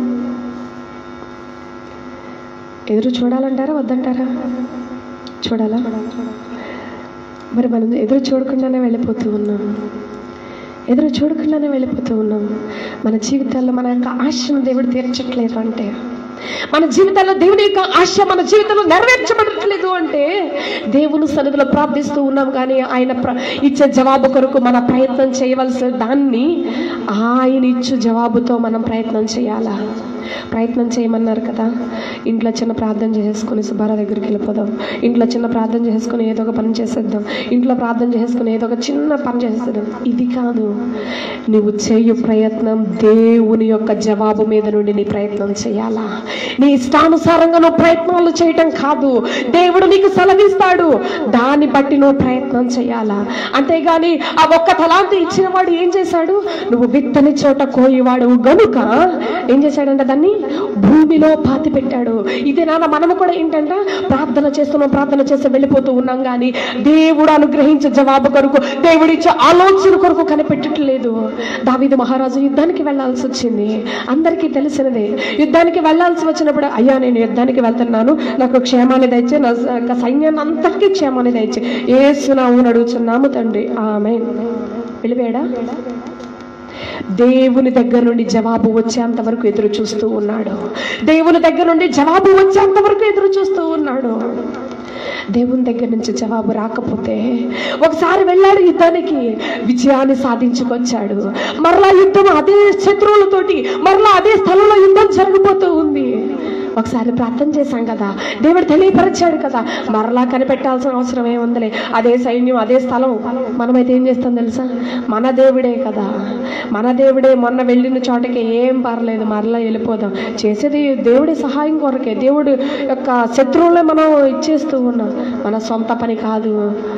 ఎదురు చూడాలంటారా వద్దంటారా చూడాలా మరి మనం ఎదురు చూడకుండానే వెళ్ళిపోతూ ఉన్నాం ఎదురు చూడకుండానే వెళ్ళిపోతూ ఉన్నాం మన జీవితాల్లో మన యొక్క ఆశను దేవుడు తీర్చట్లేదు అంటే మన జీవితాల్లో దేవుని యొక్క ఆశ మన జీవితంలో నెరవేర్చబడట్లేదు అంటే దేవుని సన్నిధిలో ప్రార్థిస్తూ ఉన్నాం కానీ ఆయన ప్ర ఇచ్చే జవాబు కొరకు మన ప్రయత్నం చేయవలసిన దాన్ని ఆయన ఇచ్చు జవాబుతో మనం ప్రయత్నం చేయాలా ప్రయత్నం చేయమన్నారు కదా ఇంట్లో చిన్న ప్రార్థన చేసుకుని సుబ్బారా దగ్గరికి వెళ్ళిపోదాం ఇంట్లో చిన్న ప్రార్థన చేసుకుని ఏదో ఒక పని చేసేద్దాం ఇంట్లో ప్రార్థన చేసుకుని ఏదో ఒక చిన్న పని చేసేద్దాం ఇది కాదు నువ్వు చేయు ప్రయత్నం దేవుని యొక్క జవాబు మీద నుండి నీ ప్రయత్నం చేయాలా నీ ఇష్టానుసారంగా నువ్వు ప్రయత్నాలు చేయటం కాదు దేవుడు నీకు సెలవిస్తాడు దాన్ని బట్టి నువ్వు ప్రయత్నం చేయాలా అంతేగాని ఆ ఒక్క తలాంతి ఇచ్చిన వాడు ఏం చేశాడు నువ్వు విత్తని చోట కోయివాడు గనుక ఏం చేశాడంట దాన్ని భూమిలో పాతి పెట్టాడు ఇదే నాన్న మనము కూడా ఏంటంట ప్రార్థన చేస్తున్నాం ప్రార్థన చేస్తే వెళ్ళిపోతూ ఉన్నాం కానీ దేవుడు అనుగ్రహించే జవాబు కొరకు దేవుడు ఇచ్చే ఆలోచన కొరకు కనిపెట్టట్లేదు దావీదు మహారాజు యుద్ధానికి వెళ్ళాల్సి వచ్చింది అందరికీ తెలిసినదే యుద్ధానికి వెళ్ళాల్సి వచ్చినప్పుడు అయ్యా నేను యుద్ధానికి వెళ్తున్నాను నాకు క్షేమాన్ని దయచే నా యొక్క సైన్యాన్ని అంతటికీ క్షేమాన్ని దయచే ఏసునాము అడుగుతున్నాము తండ్రి ఆమె వెళ్ళిపోయాడా దేవుని దగ్గర నుండి జవాబు వచ్చేంత వరకు ఎదురు చూస్తూ ఉన్నాడు దేవుని దగ్గర నుండి జవాబు వచ్చేంత వరకు ఎదురు చూస్తూ ఉన్నాడు దేవుని దగ్గర నుంచి జవాబు రాకపోతే ఒకసారి వెళ్ళాడు యుద్ధానికి విజయాన్ని సాధించుకొచ్చాడు మరలా యుద్ధం అదే శత్రువులతోటి మరలా అదే స్థలంలో యుద్ధం జరిగిపోతూ ఉంది ఒకసారి ప్రార్థన చేశాం కదా దేవుడు తెలియపరిచాడు కదా మరలా కనిపెట్టాల్సిన అవసరం ఏముందిలే అదే సైన్యం అదే స్థలం మనమైతే ఏం చేస్తాం తెలుసా మన దేవుడే కదా మన దేవుడే మొన్న వెళ్ళిన చోటకి ఏం పర్లేదు మరలా వెళ్ళిపోదాం చేసేది దేవుడి సహాయం కొరకే దేవుడు యొక్క శత్రువులే మనం ఇచ్చేస్తూ ఉన్నాం మన సొంత పని కాదు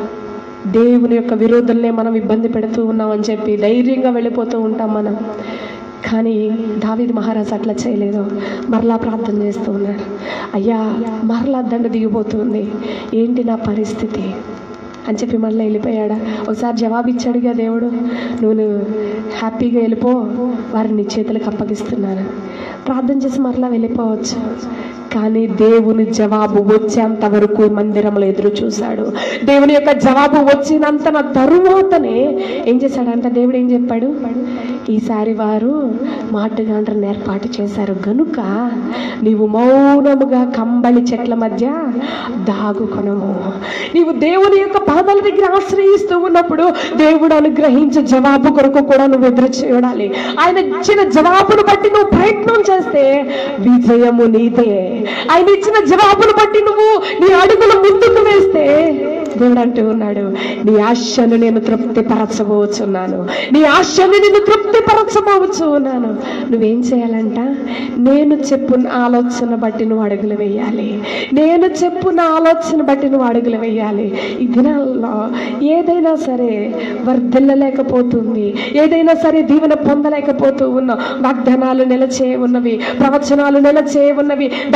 దేవుని యొక్క విరోధుల్నే మనం ఇబ్బంది పెడుతూ ఉన్నాం అని చెప్పి ధైర్యంగా వెళ్ళిపోతూ ఉంటాం మనం కానీ దావీద్ మహారాజ్ అట్లా చేయలేదు మరలా ప్రార్థన చేస్తూ ఉన్నాడు అయ్యా మరలా దండ దిగిపోతుంది ఏంటి నా పరిస్థితి అని చెప్పి మళ్ళీ వెళ్ళిపోయాడా ఒకసారి జవాబు ఇచ్చాడుగా దేవుడు నువ్వు హ్యాపీగా వెళ్ళిపో వారిని నీ చేతులకు అప్పగిస్తున్నాను ప్రార్థన చేసి మరలా వెళ్ళిపోవచ్చు కానీ దేవుని జవాబు వచ్చేంత వరకు మందిరంలో ఎదురు చూశాడు దేవుని యొక్క జవాబు వచ్చినంత నా తరువాతనే ఏం చేశాడంట దేవుడు ఏం చెప్పాడు ఈసారి వారు మాటుగాండ్రను ఏర్పాటు చేశారు గనుక నీవు మౌనముగా కంబళి చెట్ల మధ్య దాగుకొనము నీవు దేవుని యొక్క పాదాల దగ్గర ఆశ్రయిస్తూ ఉన్నప్పుడు దేవుడు అనుగ్రహించే జవాబు కొరకు కూడా నువ్వు ఎదురు చూడాలి ఆయన ఇచ్చిన జవాబును బట్టి నువ్వు ప్రయత్నం చేస్తే విజయము నీదే ఆయన ఇచ్చిన జవాబును బట్టి నువ్వు నీ అడుగులు ముందుకు వేస్తే దేవుడు అంటూ ఉన్నాడు నీ ఆశను నేను తృప్తిపరచబోచున్నాను నీ ఆశను నేను తృప్తిపరచబోవచ్చు ఉన్నాను నువ్వేం చేయాలంట నేను చెప్పున్న ఆలోచన బట్టి నువ్వు అడుగులు వేయాలి నేను చెప్పున్న ఆలోచన బట్టి నువ్వు అడుగులు వేయాలి ఈ దినాల్లో ఏదైనా సరే వర్ధిల్లలేకపోతుంది ఏదైనా సరే దీవెన పొందలేకపోతూ ఉన్నాం వాగ్దానాలు నిలచే ఉన్నవి ప్రవచనాలు నిలచే ఉన్నవి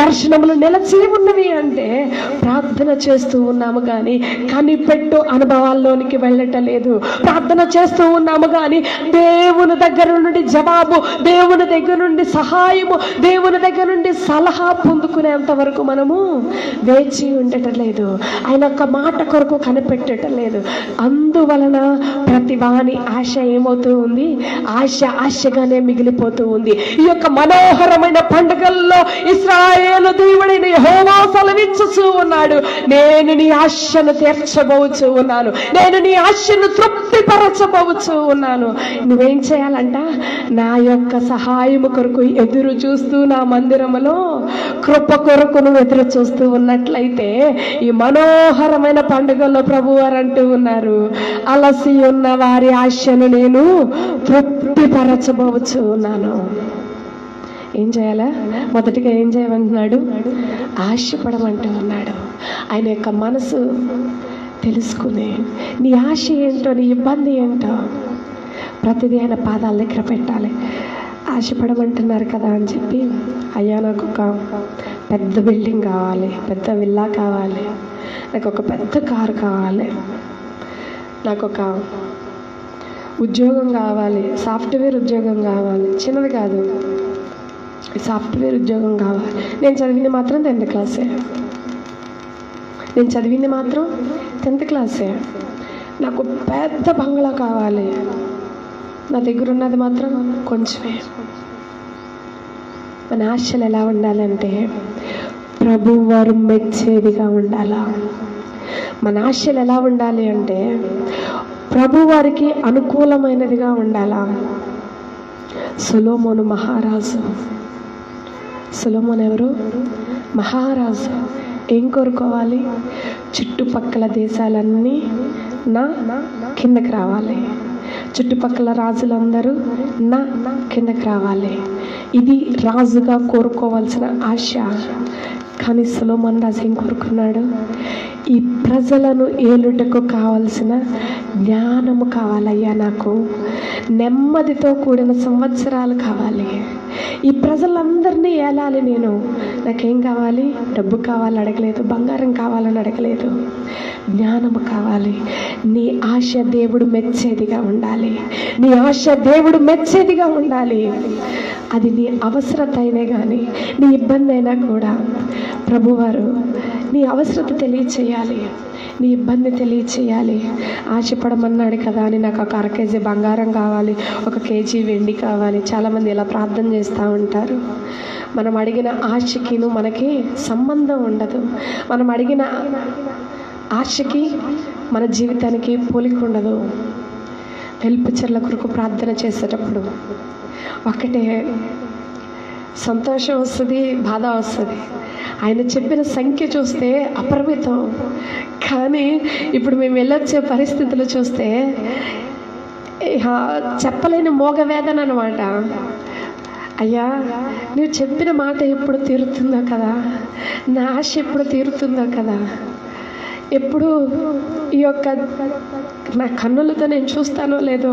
దర్శనములు నిలచి ఉన్నవి అంటే ప్రార్థన చేస్తూ ఉన్నాము కానీ కనిపెట్టు అనుభవాల్లోనికి వెళ్ళటలేదు ప్రార్థన చేస్తూ ఉన్నాము కానీ దేవుని దగ్గర నుండి జవాబు దేవుని దగ్గర నుండి సహాయము దేవుని దగ్గర నుండి సలహా పొందుకునేంత వరకు మనము వేచి ఉండటం లేదు ఆయన యొక్క మాట కొరకు కనిపెట్టడం లేదు అందువలన ప్రతి వాని ఆశ ఏమవుతూ ఉంది ఆశ ఆశగానే మిగిలిపోతూ ఉంది ఈ యొక్క మనోహరమైన పండుగల్లో ఇస్రాయేలు దేవుడైన యెహోవా సెలవిచ్చుచూ ఉన్నాడు నేను నీ ఆశను తీర్చబోచు ఉన్నాను నేను నీ ఆశను తృప్తిపరచబోచు ఉన్నాను నువ్వేం చేయాలంట నా యొక్క సహాయము కొరకు ఎదురు చూస్తూ నా మందిరములో కృప కొరకు నువ్వు ఎదురు చూస్తూ ఉన్నట్లయితే ఈ మనోహరమైన పండుగల్లో ప్రభు వారు అంటూ ఉన్నారు అలసి ఉన్న వారి ఆశను నేను తృప్తిపరచబోచు ఉన్నాను ఏం చేయాలా మొదటిగా ఏం చేయమంటున్నాడు ఆశపడమంటూ ఉన్నాడు ఆయన యొక్క మనసు తెలుసుకుని నీ ఆశ ఏంటో నీ ఇబ్బంది ఏంటో ప్రతిదీ ఆయన పాదాల దగ్గర పెట్టాలి ఆశపడమంటున్నారు కదా అని చెప్పి అయ్యా నాకు ఒక పెద్ద బిల్డింగ్ కావాలి పెద్ద విల్లా కావాలి నాకు ఒక పెద్ద కారు కావాలి నాకు ఒక ఉద్యోగం కావాలి సాఫ్ట్వేర్ ఉద్యోగం కావాలి చిన్నది కాదు సాఫ్ట్వేర్ ఉద్యోగం కావాలి నేను చదివింది మాత్రం టెన్త్ క్లాసే నేను చదివింది మాత్రం టెన్త్ క్లాసే నాకు పెద్ద బంగ్లా కావాలి నా దగ్గర ఉన్నది మాత్రం కొంచెమే మన ఆశలు ఎలా ఉండాలంటే ప్రభు వారు మెచ్చేదిగా ఉండాలా మన ఆశలు ఎలా ఉండాలి అంటే ప్రభు వారికి అనుకూలమైనదిగా ఉండాలా సులోమోను మహారాజు సులోమోన్ ఎవరు మహారాజు ఏం కోరుకోవాలి చుట్టుపక్కల దేశాలన్నీ నా కిందకి రావాలి చుట్టుపక్కల రాజులందరూ నా కిందకి రావాలి ఇది రాజుగా కోరుకోవాల్సిన ఆశ కానీ సులోమన్ రాజు ఏం కోరుకున్నాడు ఈ ప్రజలను ఏలుటకు కావలసిన జ్ఞానము కావాలయ్యా నాకు నెమ్మదితో కూడిన సంవత్సరాలు కావాలి ఈ ప్రజలందరినీ ఏలాలి నేను నాకేం కావాలి డబ్బు కావాలి అడగలేదు బంగారం కావాలని అడగలేదు జ్ఞానము కావాలి నీ ఆశ దేవుడు మెచ్చేదిగా ఉండాలి నీ ఆశ దేవుడు మెచ్చేదిగా ఉండాలి అది నీ అవసరత అయినా కానీ నీ ఇబ్బంది అయినా కూడా ప్రభువారు నీ అవసరత తెలియచేయాలి నీ ఇబ్బంది తెలియచేయాలి ఆశపడమన్నాడు కదా అని నాకు ఒక అర కేజీ బంగారం కావాలి ఒక కేజీ వెండి కావాలి చాలామంది ఇలా ప్రార్థన చేస్తూ ఉంటారు మనం అడిగిన ఆశకిను మనకి సంబంధం ఉండదు మనం అడిగిన ఆశకి మన జీవితానికి పోలిక ఉండదు వెల్పుచర్ల కొరకు ప్రార్థన చేసేటప్పుడు ఒకటే సంతోషం వస్తుంది బాధ వస్తుంది ఆయన చెప్పిన సంఖ్య చూస్తే అపరిమితం కానీ ఇప్పుడు మేము వెళ్ళొచ్చే పరిస్థితులు చూస్తే ఇహ చెప్పలేని మోగ వేదన అనమాట అయ్యా నువ్వు చెప్పిన మాట ఎప్పుడు తీరుతుందో కదా నా ఆశ ఎప్పుడు తీరుతుందో కదా ఎప్పుడు ఈ యొక్క నా కన్నులతో నేను చూస్తానో లేదో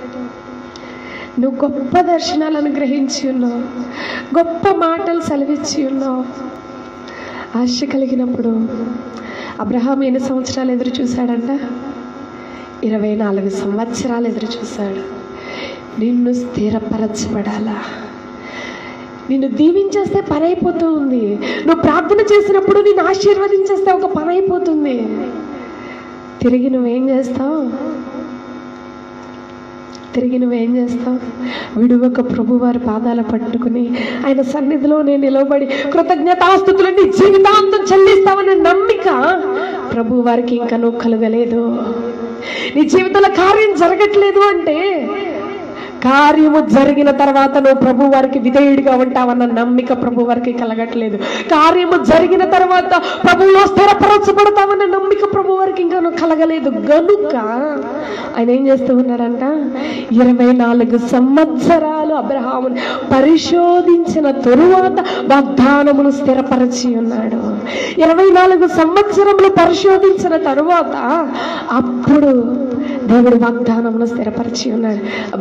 నువ్వు గొప్ప దర్శనాలను గ్రహించి ఉన్నావు గొప్ప మాటలు సెలవిచ్చి ఉన్నావు ఆశ కలిగినప్పుడు అబ్రహాం ఎన్ని సంవత్సరాలు ఎదురు చూశాడంట ఇరవై నాలుగు సంవత్సరాలు ఎదురు చూశాడు నిన్ను స్థిరపరచబడాలా నిన్ను దీవించేస్తే పని అయిపోతూ ఉంది నువ్వు ప్రార్థన చేసినప్పుడు నిన్ను ఆశీర్వదించేస్తే ఒక పని అయిపోతుంది తిరిగి నువ్వేం చేస్తావు తిరిగి నువ్వేం చేస్తావు విడువక ప్రభువారి పాదాల పట్టుకుని ఆయన సన్నిధిలో నేను నిలబడి కృతజ్ఞతాస్థుతులు నీ జీవితాంతం చెల్లిస్తావనే నమ్మిక ప్రభు వారికి ఇంకా నువ్వు కలగలేదు నీ జీవితంలో కార్యం జరగట్లేదు అంటే కార్యము జరిగిన తర్వాత నువ్వు ప్రభు వారికి విధేయుడిగా ఉంటావన్న నమ్మిక ప్రభు వారికి కలగట్లేదు కార్యము జరిగిన తర్వాత ప్రభువులో స్థిరపరచబడతావన్న నమ్మిక ప్రభు వారికి ఇంకా నువ్వు కలగలేదు గనుక ఆయన ఏం చేస్తూ ఉన్నాడంట ఇరవై నాలుగు సంవత్సరాలు అబ్రహాముని పరిశోధించిన తరువాత వాగ్దానమును స్థిరపరిచి ఉన్నాడు ఇరవై నాలుగు సంవత్సరములు పరిశోధించిన తరువాత అప్పుడు దేవుడు వాగ్దానమును స్థిరపరిచి ఉన్నాడు అబ్రహాం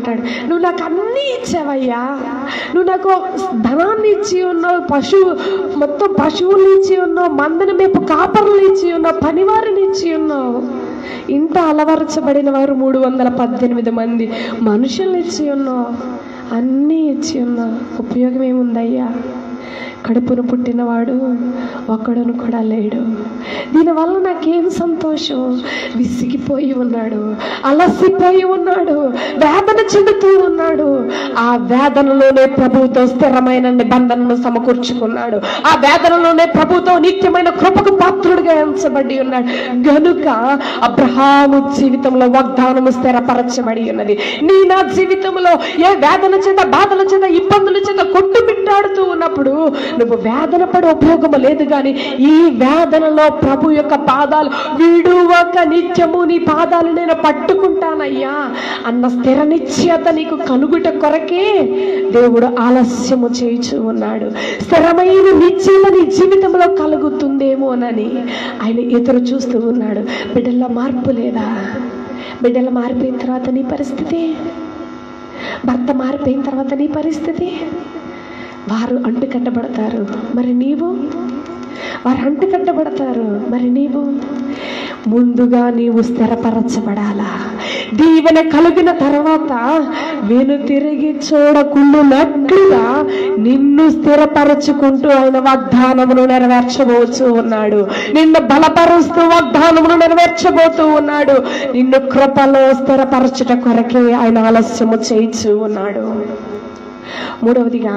అంటాడు నువ్వు నాకు అన్నీ ఇచ్చావయ్యా నువ్వు నాకు ధనాన్ని ఇచ్చి ఉన్నావు పశువు మొత్తం పశువులు ఇచ్చి ఉన్నావు మందని మేపు కాపర్లు ఇచ్చి ఉన్నావు పనివారిని ఇచ్చి ఉన్నావు ఇంత అలవరచబడిన వారు మూడు వందల పద్దెనిమిది మంది మనుషుల్ని ఇచ్చి ఉన్నావు అన్నీ ఇచ్చి ఉన్నావు ఉపయోగం ఏముందయ్యా కడుపును పుట్టినవాడు ఒక్కడును కూడా లేడు దీనివల్ల నాకేం సంతోషం విసిగిపోయి ఉన్నాడు అలసిపోయి ఉన్నాడు వేదన చెందుతూ ఉన్నాడు ఆ వేదనలోనే ప్రభువుతో స్థిరమైన నిబంధనను సమకూర్చుకున్నాడు ఆ వేదనలోనే ప్రభుతో నిత్యమైన కృపకు పాత్రుడిగా ఎంచబడి ఉన్నాడు గనుక అబ్రహాము జీవితంలో వాగ్దానము స్థిరపరచబడి ఉన్నది నీ నా జీవితంలో ఏ వేదన చేత బాధల చేత ఇబ్బందుల చేత కొట్టుమిట్టాడుతూ ఉన్నప్పుడు నువ్వు వేదన పడే ఉపయోగం లేదు కానీ ఈ వేదనలో ప్రభు యొక్క పాదాలు విడువక నిత్యము నీ పాదాలు నేను పట్టుకుంటానయ్యా అన్న స్థిర నిశ్చయత నీకు కలుగుట కొరకే దేవుడు ఆలస్యము చేయుచు ఉన్నాడు స్థిరమైన నిశ్చయత నీ జీవితంలో కలుగుతుందేమోనని ఆయన ఎదురు చూస్తూ ఉన్నాడు బిడ్డల్లో మార్పు లేదా బిడ్డల మారిపోయిన తర్వాత నీ పరిస్థితి భర్త మారిపోయిన తర్వాత నీ పరిస్థితి వారు అంటు కట్టబడతారు మరి నీవు వారు అంటు కట్టబడతారు మరి నీవు ముందుగా నీవు స్థిరపరచబడాలా దీవెన కలిగిన తర్వాత వెను తిరిగి చూడకుండానట్లుగా నిన్ను స్థిరపరచుకుంటూ ఆయన వాగ్దానమును నెరవేర్చబోతూ ఉన్నాడు నిన్ను బలపరుస్తూ వాగ్దానమును నెరవేర్చబోతూ ఉన్నాడు నిన్ను కృపలో స్థిరపరచుట కొరకే ఆయన ఆలస్యము చేయించు ఉన్నాడు మూడవదిగా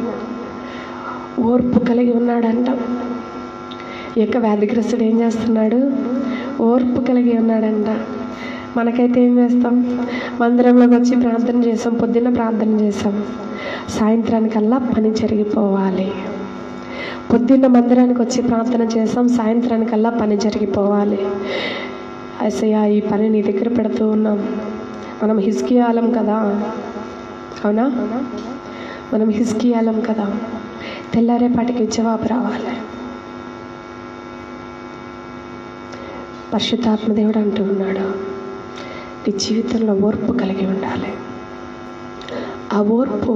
ఓర్పు కలిగి ఉన్నాడంట ఈ యొక్క వ్యాధిగ్రస్తుడు ఏం చేస్తున్నాడు ఓర్పు కలిగి ఉన్నాడంట మనకైతే ఏం చేస్తాం మందిరంలోకి వచ్చి ప్రార్థన చేసాం పొద్దున్న ప్రార్థన చేసాం సాయంత్రానికల్లా పని జరిగిపోవాలి పొద్దున్న మందిరానికి వచ్చి ప్రార్థన చేసాం సాయంత్రానికల్లా పని జరిగిపోవాలి అసయ్య ఈ పని నీ దగ్గర పెడుతూ ఉన్నాం మనం హిస్కియాలం కదా అవునా మనం హిస్కియాలం కదా తెల్లారేపాటికి జవాబు రావాలి పరిశుద్ధాత్మ దేవుడు అంటూ ఉన్నాడు నీ జీవితంలో ఓర్పు కలిగి ఉండాలి ఆ ఓర్పు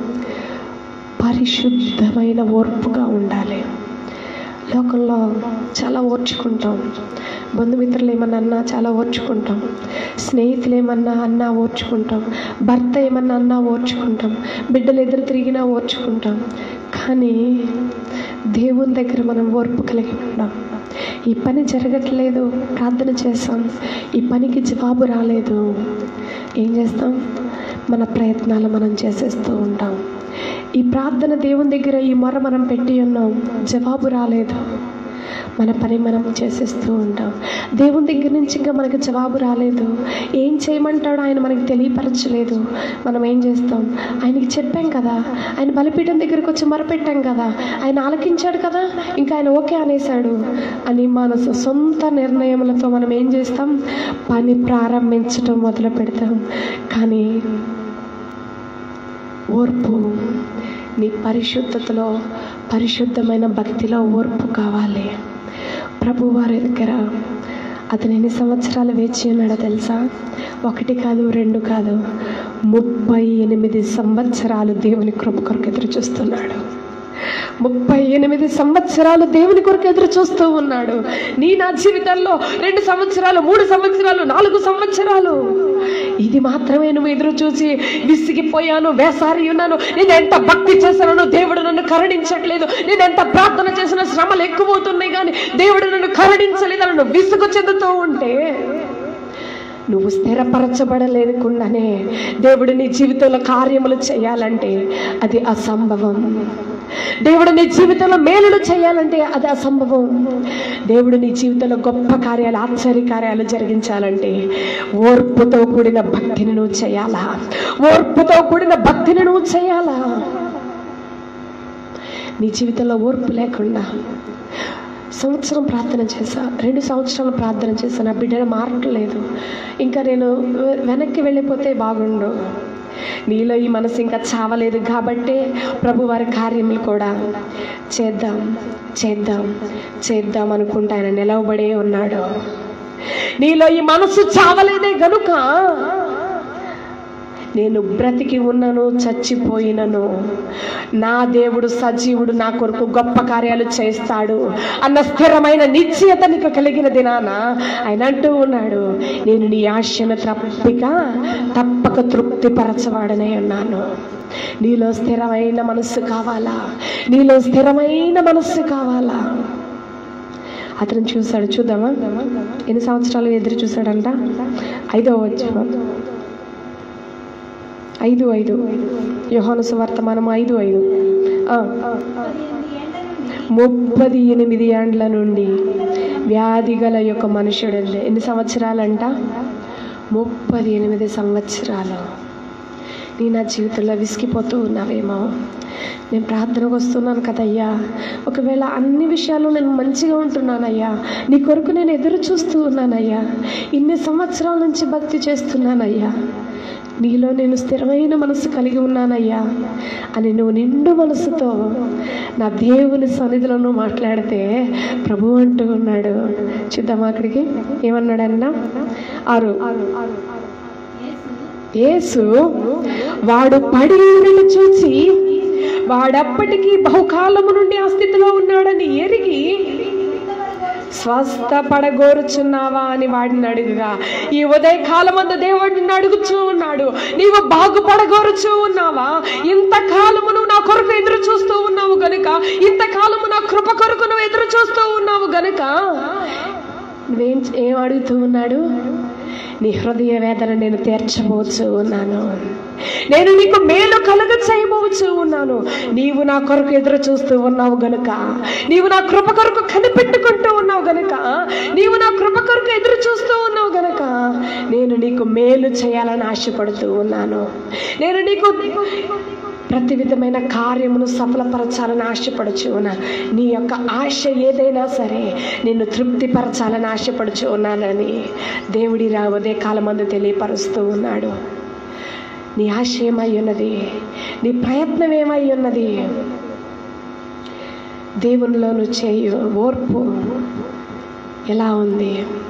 పరిశుద్ధమైన ఓర్పుగా ఉండాలి లోకంలో చాలా ఓర్చుకుంటాం బంధుమిత్రులు ఏమన్నా అన్నా చాలా ఓర్చుకుంటాం స్నేహితులు ఏమన్నా అన్నా ఓర్చుకుంటాం భర్త ఏమన్నా అన్నా ఓర్చుకుంటాం బిడ్డలు ఎదురు తిరిగినా ఓర్చుకుంటాం కానీ దేవుని దగ్గర మనం ఓర్పు కలిగి ఉన్నాం ఈ పని జరగట్లేదు ప్రార్థన చేస్తాం ఈ పనికి జవాబు రాలేదు ఏం చేస్తాం మన ప్రయత్నాలు మనం చేసేస్తూ ఉంటాం ఈ ప్రార్థన దేవుని దగ్గర ఈ మొర మనం పెట్టి ఉన్నాం జవాబు రాలేదు మన పని మనం చేసేస్తూ ఉంటాం దేవుని దగ్గర నుంచి ఇంకా మనకు జవాబు రాలేదు ఏం చేయమంటాడో ఆయన మనకి తెలియపరచలేదు మనం ఏం చేస్తాం ఆయనకి చెప్పాం కదా ఆయన బలిపీఠం దగ్గరికి వచ్చి మొరపెట్టాం కదా ఆయన ఆలకించాడు కదా ఇంకా ఆయన ఓకే అనేసాడు అని మన సొంత నిర్ణయములతో మనం ఏం చేస్తాం పని ప్రారంభించడం మొదలు పెడతాం కానీ ఓర్పు నీ పరిశుద్ధతలో పరిశుద్ధమైన భక్తిలో ఓర్పు కావాలి ప్రభు వారి దగ్గర అతను ఎన్ని సంవత్సరాలు వేచి ఉన్నాడో తెలుసా ఒకటి కాదు రెండు కాదు ముప్పై ఎనిమిది సంవత్సరాలు దేవుని కృప కొరకు ఎదురు చూస్తున్నాడు ముప్పై ఎనిమిది సంవత్సరాలు దేవుని కొరకు ఎదురు చూస్తూ ఉన్నాడు నీ నా జీవితంలో రెండు సంవత్సరాలు మూడు సంవత్సరాలు నాలుగు సంవత్సరాలు ఇది మాత్రమే నువ్వు ఎదురు చూసి విసిగిపోయాను వేసారి ఉన్నాను నేను ఎంత భక్తి చేశాను దేవుడు నన్ను కరుణించట్లేదు నేను ఎంత ప్రార్థన చేసిన శ్రమలు ఎక్కువవుతున్నాయి కానీ దేవుడు నన్ను కరుణించలేదు అని నువ్వు విసుగు చెందుతూ ఉంటే నువ్వు స్థిరపరచబడలేకుండానే దేవుడు నీ జీవితంలో కార్యములు చేయాలంటే అది అసంభవం దేవుడు నీ జీవితంలో మేలులు చేయాలంటే అది అసంభవం దేవుడు నీ జీవితంలో గొప్ప కార్యాలు ఆశ్చర్య కార్యాలు జరిగించాలంటే ఓర్పుతో కూడిన భక్తిని నువ్వు చేయాలా ఓర్పుతో కూడిన భక్తిని నువ్వు చేయాలా నీ జీవితంలో ఓర్పు లేకుండా సంవత్సరం ప్రార్థన చేశా రెండు సంవత్సరాలు ప్రార్థన చేశా నా బిడ్డను మారట్లేదు ఇంకా నేను వె- వెనక్కి వెళ్ళిపోతే బాగుండు నీలో ఈ మనసు ఇంకా చావలేదు కాబట్టే ప్రభు వారి కార్యములు కూడా చేద్దాం చేద్దాం చేద్దాం అనుకుంటా ఆయన నిలవబడే ఉన్నాడు నీలో ఈ మనసు చావలేదే గనుక నేను బ్రతికి ఉన్నను చచ్చిపోయినను నా దేవుడు సజీవుడు నా కొరకు గొప్ప కార్యాలు చేస్తాడు అన్న స్థిరమైన నిశ్చయత నీకు కలిగిన దినాన ఆయన అంటూ ఉన్నాడు నేను నీ ఆశను తప్పిక తప్పక తృప్తిపరచవాడనే ఉన్నాను నీలో స్థిరమైన మనస్సు కావాలా నీలో స్థిరమైన మనస్సు కావాలా అతను చూశాడు చూద్దామా ఎన్ని సంవత్సరాలు ఎదురు చూశాడంట ఐదో వచ్చిన ఐదు ఐదు యోహాను సువర్తమానం ఐదు ఐదు ఆ. ముప్పది ఎనిమిది ఏండ్ల నుండి వ్యాధి గల యొక్క మనుషుడు ఎన్ని సంవత్సరాలంట ముప్పది ఎనిమిది సంవత్సరాలు నీ నా జీవితంలో విసిగిపోతూ ఉన్నావేమో నేను ప్రార్థనకు వస్తున్నాను కదయ్యా ఒకవేళ అన్ని విషయాల్లో నేను మంచిగా ఉంటున్నానయ్యా నీ కొరకు నేను ఎదురు చూస్తూ ఉన్నానయ్యా ఇన్ని సంవత్సరాల నుంచి భక్తి చేస్తున్నానయ్యా నీలో నేను స్థిరమైన మనసు కలిగి ఉన్నానయ్యా అని నువ్వు నిండు మనసుతో నా దేవుని సన్నిధిలో నువ్వు మాట్లాడితే ప్రభు అంటూ ఉన్నాడు చూద్దామా అక్కడికి ఏమన్నాడన్నా ఆరు యేసు వాడు పడి ఉండట చూసి వాడప్పటికీ బహుకాలము నుండి ఆ స్థితిలో ఉన్నాడని ఎరిగి స్వస్థపడగోరుచున్నావా అని వాడిని అడుగుగా ఈ ఉదయ కాలమందు దేవుడిని అడుగుచూ ఉన్నాడు నీవు బాగుపడగోరుచూ ఉన్నావా ఇంతకాలము నువ్వు నా కొరకు ఎదురు చూస్తూ ఉన్నావు గనుక ఇంతకాలము నా కృప కొరకు నువ్వు ఎదురు చూస్తూ ఉన్నావు గనుక నువ్వేం ఏం అడుగుతూ ఉన్నాడు నీ హృదయ వేదన నేను తీర్చబోచు ఉన్నాను నేను నీకు మేలు కలుగ చేయబోచు ఉన్నాను నీవు నా కొరకు ఎదురు చూస్తూ ఉన్నావు గనుక నీవు నా కృప కొరకు కనిపెట్టుకుంటూ ఉన్నావు గనుక నీవు నా కృప కొరకు ఎదురు చూస్తూ ఉన్నావు గనుక నేను నీకు మేలు చేయాలని ఆశపడుతూ ఉన్నాను నేను నీకు ప్రతి విధమైన కార్యమును సఫలపరచాలని ఆశపడుచు ఉన్నాను నీ యొక్క ఆశ ఏదైనా సరే నిన్ను తృప్తిపరచాలని ఆశపడుచు ఉన్నానని దేవుడి రావదే కాలమందు తెలియపరుస్తూ ఉన్నాడు నీ ఆశ ఏమై ఉన్నది నీ ప్రయత్నం ఏమై ఉన్నది దేవునిలో నువ్వు చేయు ఓర్పు ఎలా ఉంది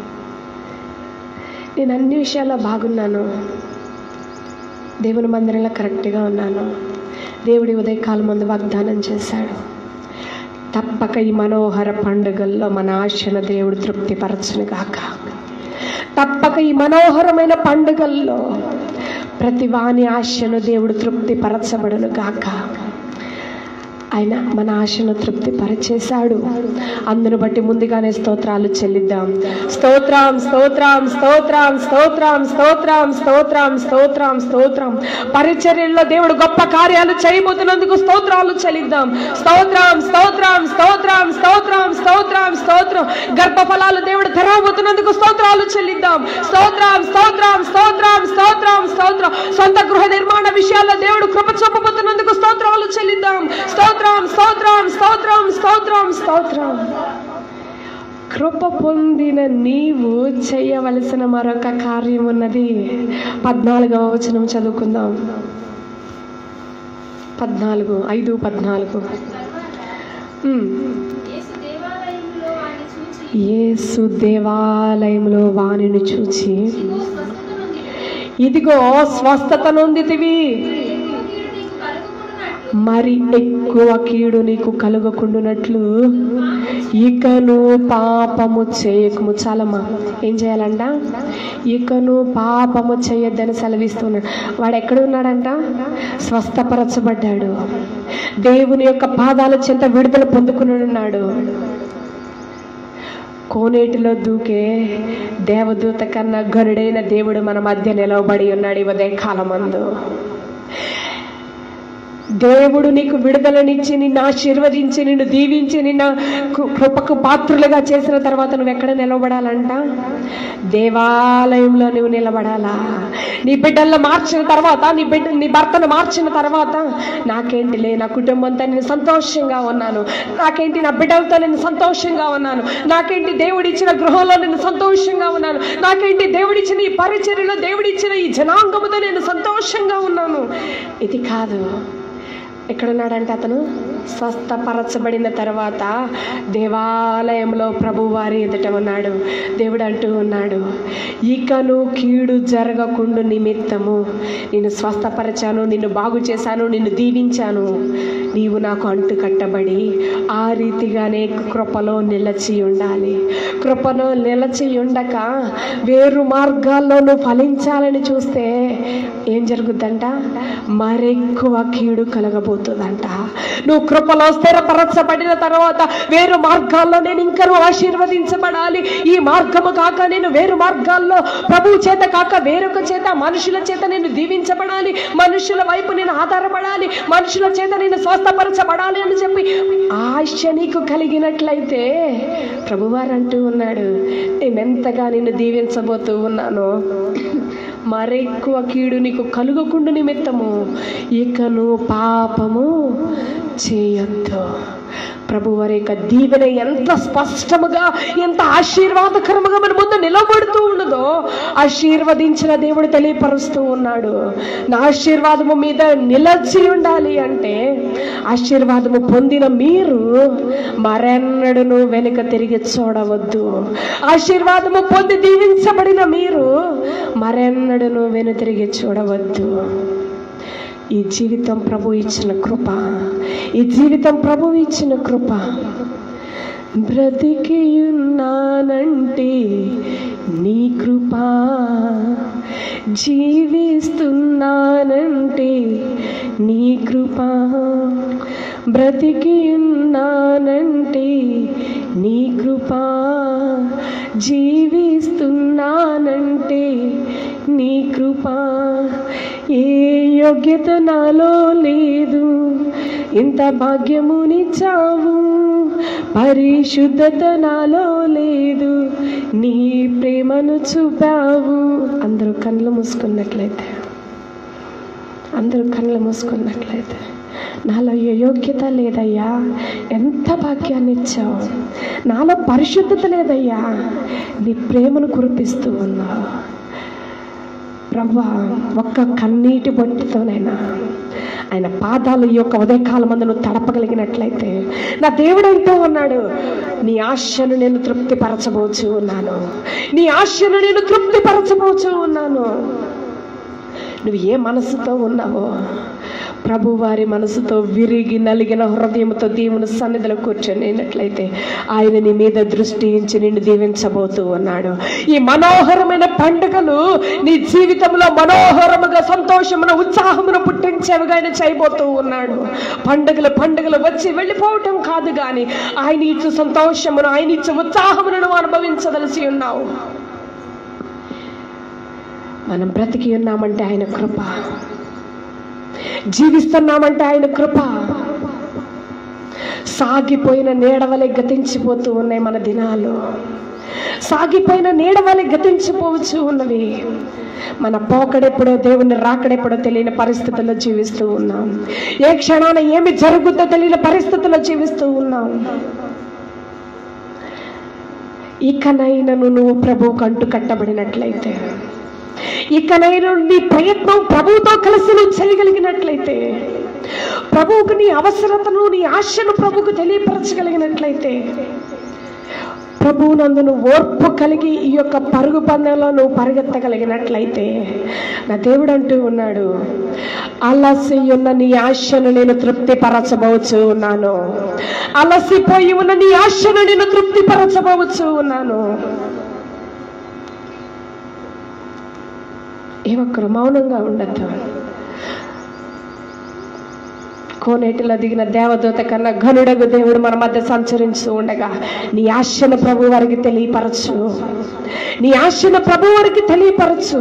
నేను అన్ని విషయాల్లో బాగున్నాను దేవుని మందిరంలో కరెక్ట్గా ఉన్నాను దేవుడి ఉదయకాలం ముందు వాగ్దానం చేశాడు తప్పక ఈ మనోహర పండుగల్లో మన ఆశను దేవుడు తృప్తిపరచును గాక తప్పక ఈ మనోహరమైన పండుగల్లో ప్రతి వాని ఆశను దేవుడు తృప్తిపరచబడును గాక ఆయన మన ఆశను తృప్తి పరిచేశాడు అందును బట్టి ముందుగానే స్తోత్రాలు చెల్లిద్దాం స్తోత్రం స్తోత్రం స్తోత్రం స్తోత్రం స్తోత్రం స్తోత్రం స్తోత్రం స్తోత్రం పరిచర్యల్లో దేవుడు గొప్ప కార్యాలు చేయబోతున్నందుకు స్తోత్రాలు చెల్లిద్దాం స్తోత్రం స్తోత్రం స్తోత్రం స్తోత్రం స్తోత్రం స్తోత్రం గర్భఫలాలు దేవుడు తెరవబోతున్నందుకు స్తోత్రాలు చెల్లిద్దాం స్తోత్రం స్తోత్రం స్తోత్రం స్తోత్రం స్తోత్రం సొంత గృహ నిర్మాణ విషయాల్లో దేవుడు కృప చూపబోతున్నందుకు స్తోత్రాలు చెల్లిద్దాం స్తోత్రం స్తోత్రం స్తోత్రం స్తోత్రం స్తోత్రం కృప పొందిన నీవు చేయవలసిన మరొక కార్యం ఉన్నది పద్నాలుగవ వచనం చదువుకుందాం పద్నాలుగు ఐదు పద్నాలుగు ఉమ్. యేసు దేవాలయంలో వాణ్ణి చూచి యేసు దేవాలయంలో వాణిని చూచి "ఇదిగో స్వస్థత నొందితివి. ఇదిగో స్వస్థత నొందితివి ఎక్కువ కీడు నీకు కలుగకుండునట్లు మరి ఎక్కువ కీడు నీకు కలుగకుండునట్లు ఇకను పాపము చేయకము చాలమ్మా ఏం చేయాలంట ఇకను పాపము చేయొద్దని సెలవిస్తున్నాడు వాడు ఎక్కడ ఉన్నాడంట స్వస్థపరచబడ్డాడు దేవుని యొక్క పాదాల చెంత విడుదల పొందుకుని ఉన్నాడు కోనేటిలో దూకే దేవదూత కన్నా గరుడైన దేవుడు మన మధ్య నిలవబడి ఉన్నాడు ఈ ఉదయ కాలమందు దేవుడు నీకు విడుదలనిచ్చి నిన్ను ఆశీర్వదించి నిన్ను దీవించి నిన్న కు- కృపకు పాత్రులుగా చేసిన తర్వాత నువ్వు ఎక్కడ నిలబడాలంట దేవాలయంలో నువ్వు నిలబడాలా నీ బిడ్డల్లో మార్చిన తర్వాత నీ బిడ్డ నీ భర్తను మార్చిన తర్వాత నాకేంటిలే నా కుటుంబంతో నేను సంతోషంగా ఉన్నాను నాకేంటి నా బిడ్డలతో నేను సంతోషంగా ఉన్నాను నాకేంటి దేవుడిచ్చిన గృహంలో నేను సంతోషంగా ఉన్నాను నాకేంటి దేవుడిచ్చిన ఈ పరిచర్యలో దేవుడిచ్చిన ఈ జనాంగముతో నేను సంతోషంగా ఉన్నాను ఇది కాదు ఎక్కడున్నాడంటే అతను స్వస్థపరచబడిన తర్వాత దేవాలయంలో ప్రభువారి ఎదుట ఉన్నాడు దేవుడు అంటూ ఉన్నాడు ఇకను కీడు జరగకుండా నిమిత్తము నిన్ను స్వస్థపరచాను నిన్ను బాగు చేశాను నిన్ను దీవించాను నీవు నాకు అంటు కట్టబడి ఆ రీతిగానే కృపలో నిలచి ఉండాలి కృపలో నిలచి ఉండక వేరు మార్గాల్లో నువ్వు ఫలించాలని చూస్తే ఏం జరుగుద్దంట మరెక్కువ కీడు కలగబోతుందంట నువ్వు కృపలో స్థిరపరచబడిన తర్వాత వేరు మార్గాల్లో నేను ఇంకా నువ్వు ఆశీర్వదించబడాలి ఈ మార్గము కాక నేను వేరు మార్గాల్లో ప్రభువు చేత కాక వేరొక చేత మనుషుల చేత నేను దీవించబడాలి మనుషుల వైపు నేను ఆధారపడాలి మనుషుల చేత నేను స్వస్థపరచబడాలి అని చెప్పి ఆశ నీకు కలిగినట్లయితే ప్రభువారు అంటూ ఉన్నాడు నేను ఎంతగా నిన్ను దీవించబోతూ ఉన్నానో మరెక్కువ కీడు నీకు కలుగకుండా నిమిత్తము ఇకను పాపము చేయొద్దు ప్రభు వారి యొక్క దీవెన ఎంత స్పష్టముగా ఎంత ఆశీర్వాదకరముగా మన ముందు నిలబడుతూ ఉన్నదో ఆశీర్వదించిన దేవుడు తెలియపరుస్తూ ఉన్నాడు నా ఆశీర్వాదము మీద నిలచి ఉండాలి అంటే ఆశీర్వాదము పొందిన మీరు మరెన్నడను వెనుక తిరిగి చూడవద్దు ఆశీర్వాదము పొంది దీవించబడిన మీరు మరెన్నడను వెను తిరిగి చూడవద్దు ఈ జీవితం ప్రభు ఇచ్చిన కృప ఈ జీవితం ప్రభు ఇచ్చిన కృప బ్రతికి ఉన్నానంటే నీ కృప జీవిస్తున్నానంటే నీ కృప బ్రతికి ఉన్నానంటే నీ కృప జీవిస్తున్నానంటే నీ కృప ఏ యోగ్యత నాలో లేదు ఇంత భాగ్యమునిచ్చావు పరిశుద్ధత నాలో లేదు నీ ప్రేమను చూపావు అందరూ కళ్ళు మూసుకున్నట్లయితే అందరూ కళ్ళు మూసుకున్నట్లయితే నాలో ఏ యోగ్యత లేదయ్యా ఎంత భాగ్యాన్ని ఇచ్చావు నాలో పరిశుద్ధత లేదయ్యా నీ ప్రేమను కురిపిస్తూ ఉన్నావు ప్రభా ఒక్క కన్నీటి బొట్టుతోనైనా ఆయన పాదాలు ఈ యొక్క ఉదయకాలం మందు నువ్వు తడపగలిగినట్లయితే నా దేవుడు అంటూ ఉన్నాడు నీ ఆశను నేను తృప్తిపరచబోచు ఉన్నాను నీ ఆశను నేను తృప్తిపరచబోచు ఉన్నాను నువ్వు ఏ మనసుతో ఉన్నావో ప్రభు వారి మనసుతో విరిగి నలిగిన హృదయంతో దేవుని సన్నిధిలో కూర్చొనినట్లయితే ఆయన నీ మీద దృష్టి ఉంచి నిన్ను దీవించబోతూ ఉన్నాడు ఈ మనోహరమైన పండుగలు నీ జీవితంలో మనోహరముగా సంతోషమును ఉత్సాహమును పుట్టించేవిగా ఆయన చేయబోతూ ఉన్నాడు పండుగలు పండుగలు వచ్చి వెళ్ళిపోవటం కాదు కానీ ఆయన ఇచ్చు సంతోషమును ఆయన ఇచ్చు ఉత్సాహమును నువ్వు అనుభవించదలిసి ఉన్నావు మనం బ్రతికి ఉన్నామంటే ఆయన కృప జీవిస్తున్నామంటే ఆయన కృప సాగిపోయిన నీడవలే గతించిపోతూ ఉన్నాయి మన దినాలు సాగిపోయిన నీడవలే గతించిపోవచ్చు ఉన్నవి మన పోకడెప్పుడో దేవుని రాకడెప్పుడో తెలియని పరిస్థితుల్లో జీవిస్తూ ఉన్నాం ఏ క్షణాన ఏమి జరుగుద్దో తెలియని పరిస్థితుల్లో జీవిస్తూ ఉన్నాం ఇకనైనను నువ్వు ప్రభువుకు అంటు కట్టబడినట్లయితే ఇకనైనా నీ ప్రయత్నం ప్రభువుతో కలిసి నువ్వు చేయగలిగినట్లయితే ప్రభువుకు నీ అవసరతను నీ ఆశను ప్రభువుకు తెలియపరచగలిగినట్లయితే ప్రభువు నందు నువ్వు ఓర్పు కలిగి ఈ యొక్క పరుగు పందెంలో నువ్వు పరిగెత్తగలిగినట్లయితే నా దేవుడు అంటూ ఉన్నాడు అలసి ఉన్న నీ ఆశను నేను తృప్తిపరచబోచు ఉన్నాను అలసిపోయి ఉన్న నీ ఆశను నేను తృప్తిపరచబోచు ఉన్నాను ఏ ఒక్కరు మౌనంగా ఉండద్దు కోనేటిలో దిగిన దేవదూత కన్నా ఘనుడగు దేవుడు మన మధ్య సంచరిస్తూ ఉండగా నీ ఆశను ప్రభు వారికి తెలియపరచు నీ ఆశను ప్రభు వారికి తెలియపరచు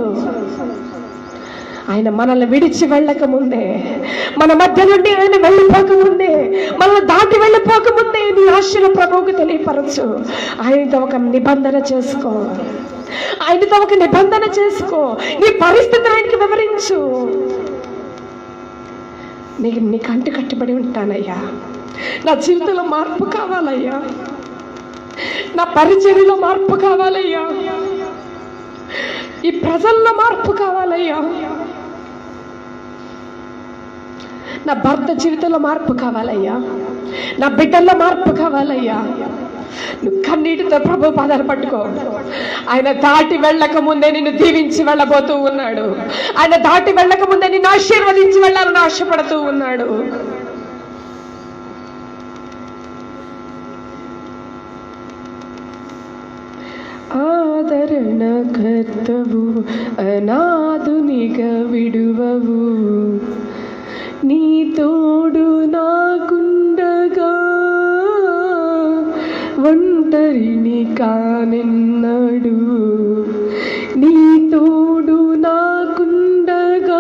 ఆయన మనల్ని విడిచి వెళ్ళక ముందే మన మధ్య నుండి ఆయన వెళ్ళిపోక ముందే మనల్ని దాటి వెళ్ళిపోక ముందే నీ ఆశను ప్రభువుకు తెలియపరచు ఆయనతో ఒక నిబంధన చేసుకో ఆయనతో ఒక నిబంధన చేసుకో నీ పరిస్థితిని ఆయనకి వివరించు నీకు నీకు అంటు కట్టుబడి ఉంటానయ్యా నా జీవితంలో మార్పు కావాలయ్యా నా పరిచర్యలో మార్పు కావాలయ్యా ఈ ప్రజల్లో మార్పు కావాలయ్యా నా భర్త జీవితంలో మార్పు కావాలయ్యా నా బిడ్డల్లో మార్పు కావాలయ్యా నువ్వు కన్నీటితో ప్రభు పాదాలు పట్టుకో ఆయన దాటి వెళ్ళక ముందే నిన్ను దీవించి వెళ్ళబోతూ ఉన్నాడు ఆయన దాటి వెళ్ళక ముందే నిన్ను ఆశీర్వదించి వెళ్ళాలని ఆశపడుతూ ఉన్నాడు ఆదరణ కర్తవు అనాథునిగ విడువవు నీ తోడు నాకుండగా ఒంటరిని కానెన్నడు నీ తోడు నాకుండగా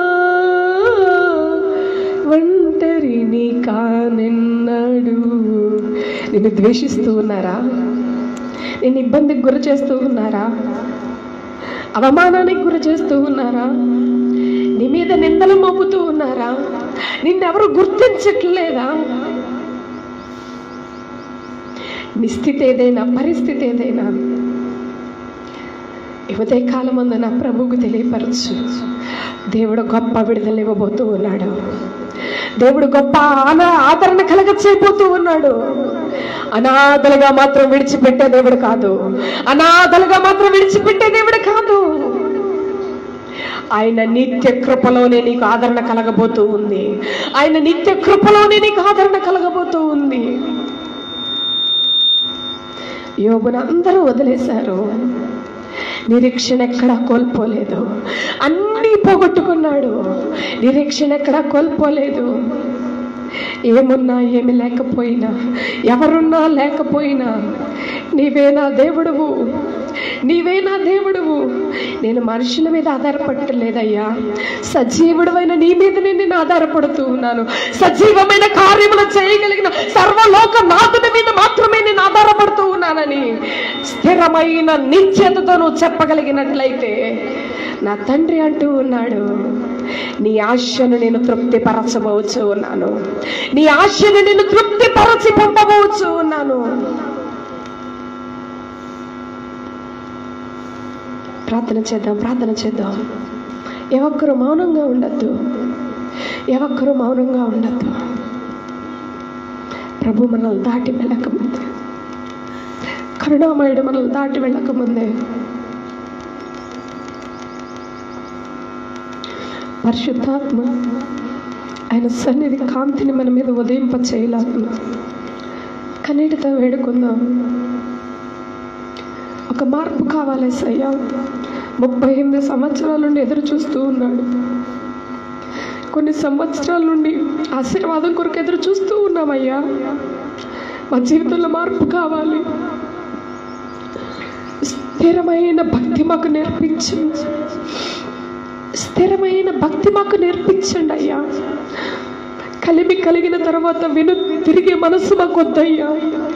ఒంటరిని కానెన్నడు నిన్ను ద్వేషిస్తూ ఉన్నారా నేను ఇబ్బందికి గురి చేస్తూ ఉన్నారా అవమానానికి గురి చేస్తూ ఉన్నారా నీ మీద నిందలు మోపుతూ ఉన్నారా నిన్నెవరు గుర్తించట్లేదా నీ స్థితి ఏదైనా పరిస్థితి ఏదైనా యువతే కాలం నా ప్రభువుకు తెలియపరచు దేవుడు గొప్ప విడుదల ఇవ్వబోతూ ఉన్నాడు దేవుడు గొప్ప ఆన ఆదరణ కలగ చేయబోతూ ఉన్నాడు అనాథలుగా మాత్రం విడిచిపెట్టే దేవుడు కాదు అనాథలుగా మాత్రం విడిచిపెట్టే దేవుడు కాదు ఆయన నిత్య కృపలోనే నీకు ఆదరణ కలగబోతూ ఉంది ఆయన నిత్య కృపలోనే నీకు ఆదరణ కలగబోతూ ఉంది యోగును అందరూ వదిలేశారు నిరీక్షణ ఎక్కడా కోల్పోలేదు అన్నీ పోగొట్టుకున్నాడు నిరీక్షణ ఎక్కడా కోల్పోలేదు ఏమున్నా ఏమి లేకపోయినా ఎవరున్నా లేకపోయినా నీవే నా దేవుడువు నీవే నా దేవుడువు నేను మనుషుల మీద ఆధారపడలేదయ్యా సజీవుడమైన నీ మీదనే నేను ఆధారపడుతూ ఉన్నాను సజీవమైన కార్యములు చేయగలిగిన సర్వలోక నాథుని మీద మాత్రమే నేను ఆధారపడుతూ ఉన్నానని స్థిరమైన నిశ్చయతతో నువ్వు చెప్పగలిగినట్లయితే నా తండ్రి అంటూ ఉన్నాడు నీ ఆశను నేను తృప్తిపరచబోచు ఉన్నాను నీ ఆశను నేను తృప్తిపరచి పంపబోచు ఉన్నాను ప్రార్థన చేద్దాం ప్రార్థన చేద్దాం ఏ ఒక్కరు మౌనంగా ఉండద్దు ఏ ఒక్కరు మౌనంగా ఉండద్దు ప్రభు మనల్ని దాటి వెళ్ళకముందే కరుణామయుడు మనల్ని దాటి వెళ్ళకముందే పరిశుద్ధాత్మ ఆయన సన్నిధి కాంతిని మన మీద ఉదయింప చేయలాగును కన్నీటితో వేడుకుందాం ఒక మార్పు కావాలి సయ్యా ముప్పై ఎనిమిది సంవత్సరాల నుండి ఎదురు చూస్తూ ఉన్నాడు కొన్ని సంవత్సరాల నుండి ఆశీర్వాదం కొరకు ఎదురు చూస్తూ ఉన్నామయ్యా మా జీవితంలో మార్పు కావాలి స్థిరమైన భక్తి మాకు నేర్పించండి స్థిరమైన భక్తి మాకు నేర్పించండి అయ్యా కలిమి కలిగిన తర్వాత విను తిరిగే మనసు మాకు వద్దయ్యా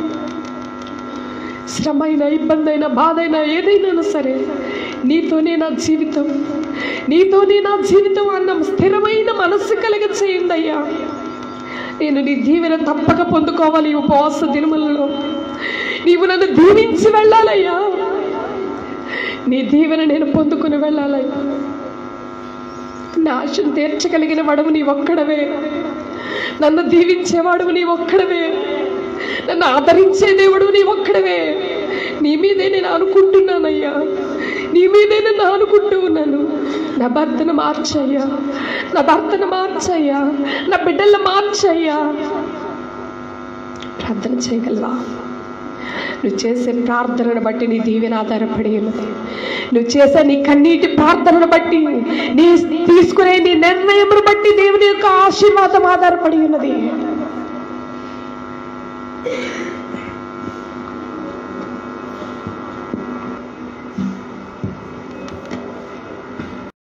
శ్రమైన ఇబ్బంది అయినా బాధ అయినా ఏదైనా సరే నీతోనే నా జీవితం నీతోనే నా జీవితం అన్న స్థిరమైన మనస్సు కలిగ చేయండి అయ్యా నేను నీ దీవెన తప్పక పొందుకోవాలి ఈ ఉపవాస దినములలో నీవు నన్ను దీవించి వెళ్ళాలయ్యా నీ దీవెన నేను పొందుకుని వెళ్ళాలయ్యా నా ఆశను తీర్చగలిగిన వాడవు నీ ఒక్కడవే నన్ను దీవించేవాడువు నీ ఒక్కడవే నన్ను ఆదరించే దేవుడు నీ ఒక్కడవే నీ మీదే నేను అనుకుంటున్నానయ్యా నీ మీదే నేను అనుకుంటూ ఉన్నాను నా భర్తను మార్చయ్యా నా భర్తను మార్చయ్యా నా బిడ్డలను మార్చయ్యా ప్రార్థన చేయగలవా నువ్వు చేసే ప్రార్థనను బట్టి నీ దీవెన ఆధారపడి ఉన్నది నువ్వు చేసే నీ కన్నీటి ప్రార్థనను బట్టి నీ తీసుకునే నీ నిర్ణయమును బట్టి దేవుని యొక్క ఆశీర్వాదం ఆధారపడి ఉన్నది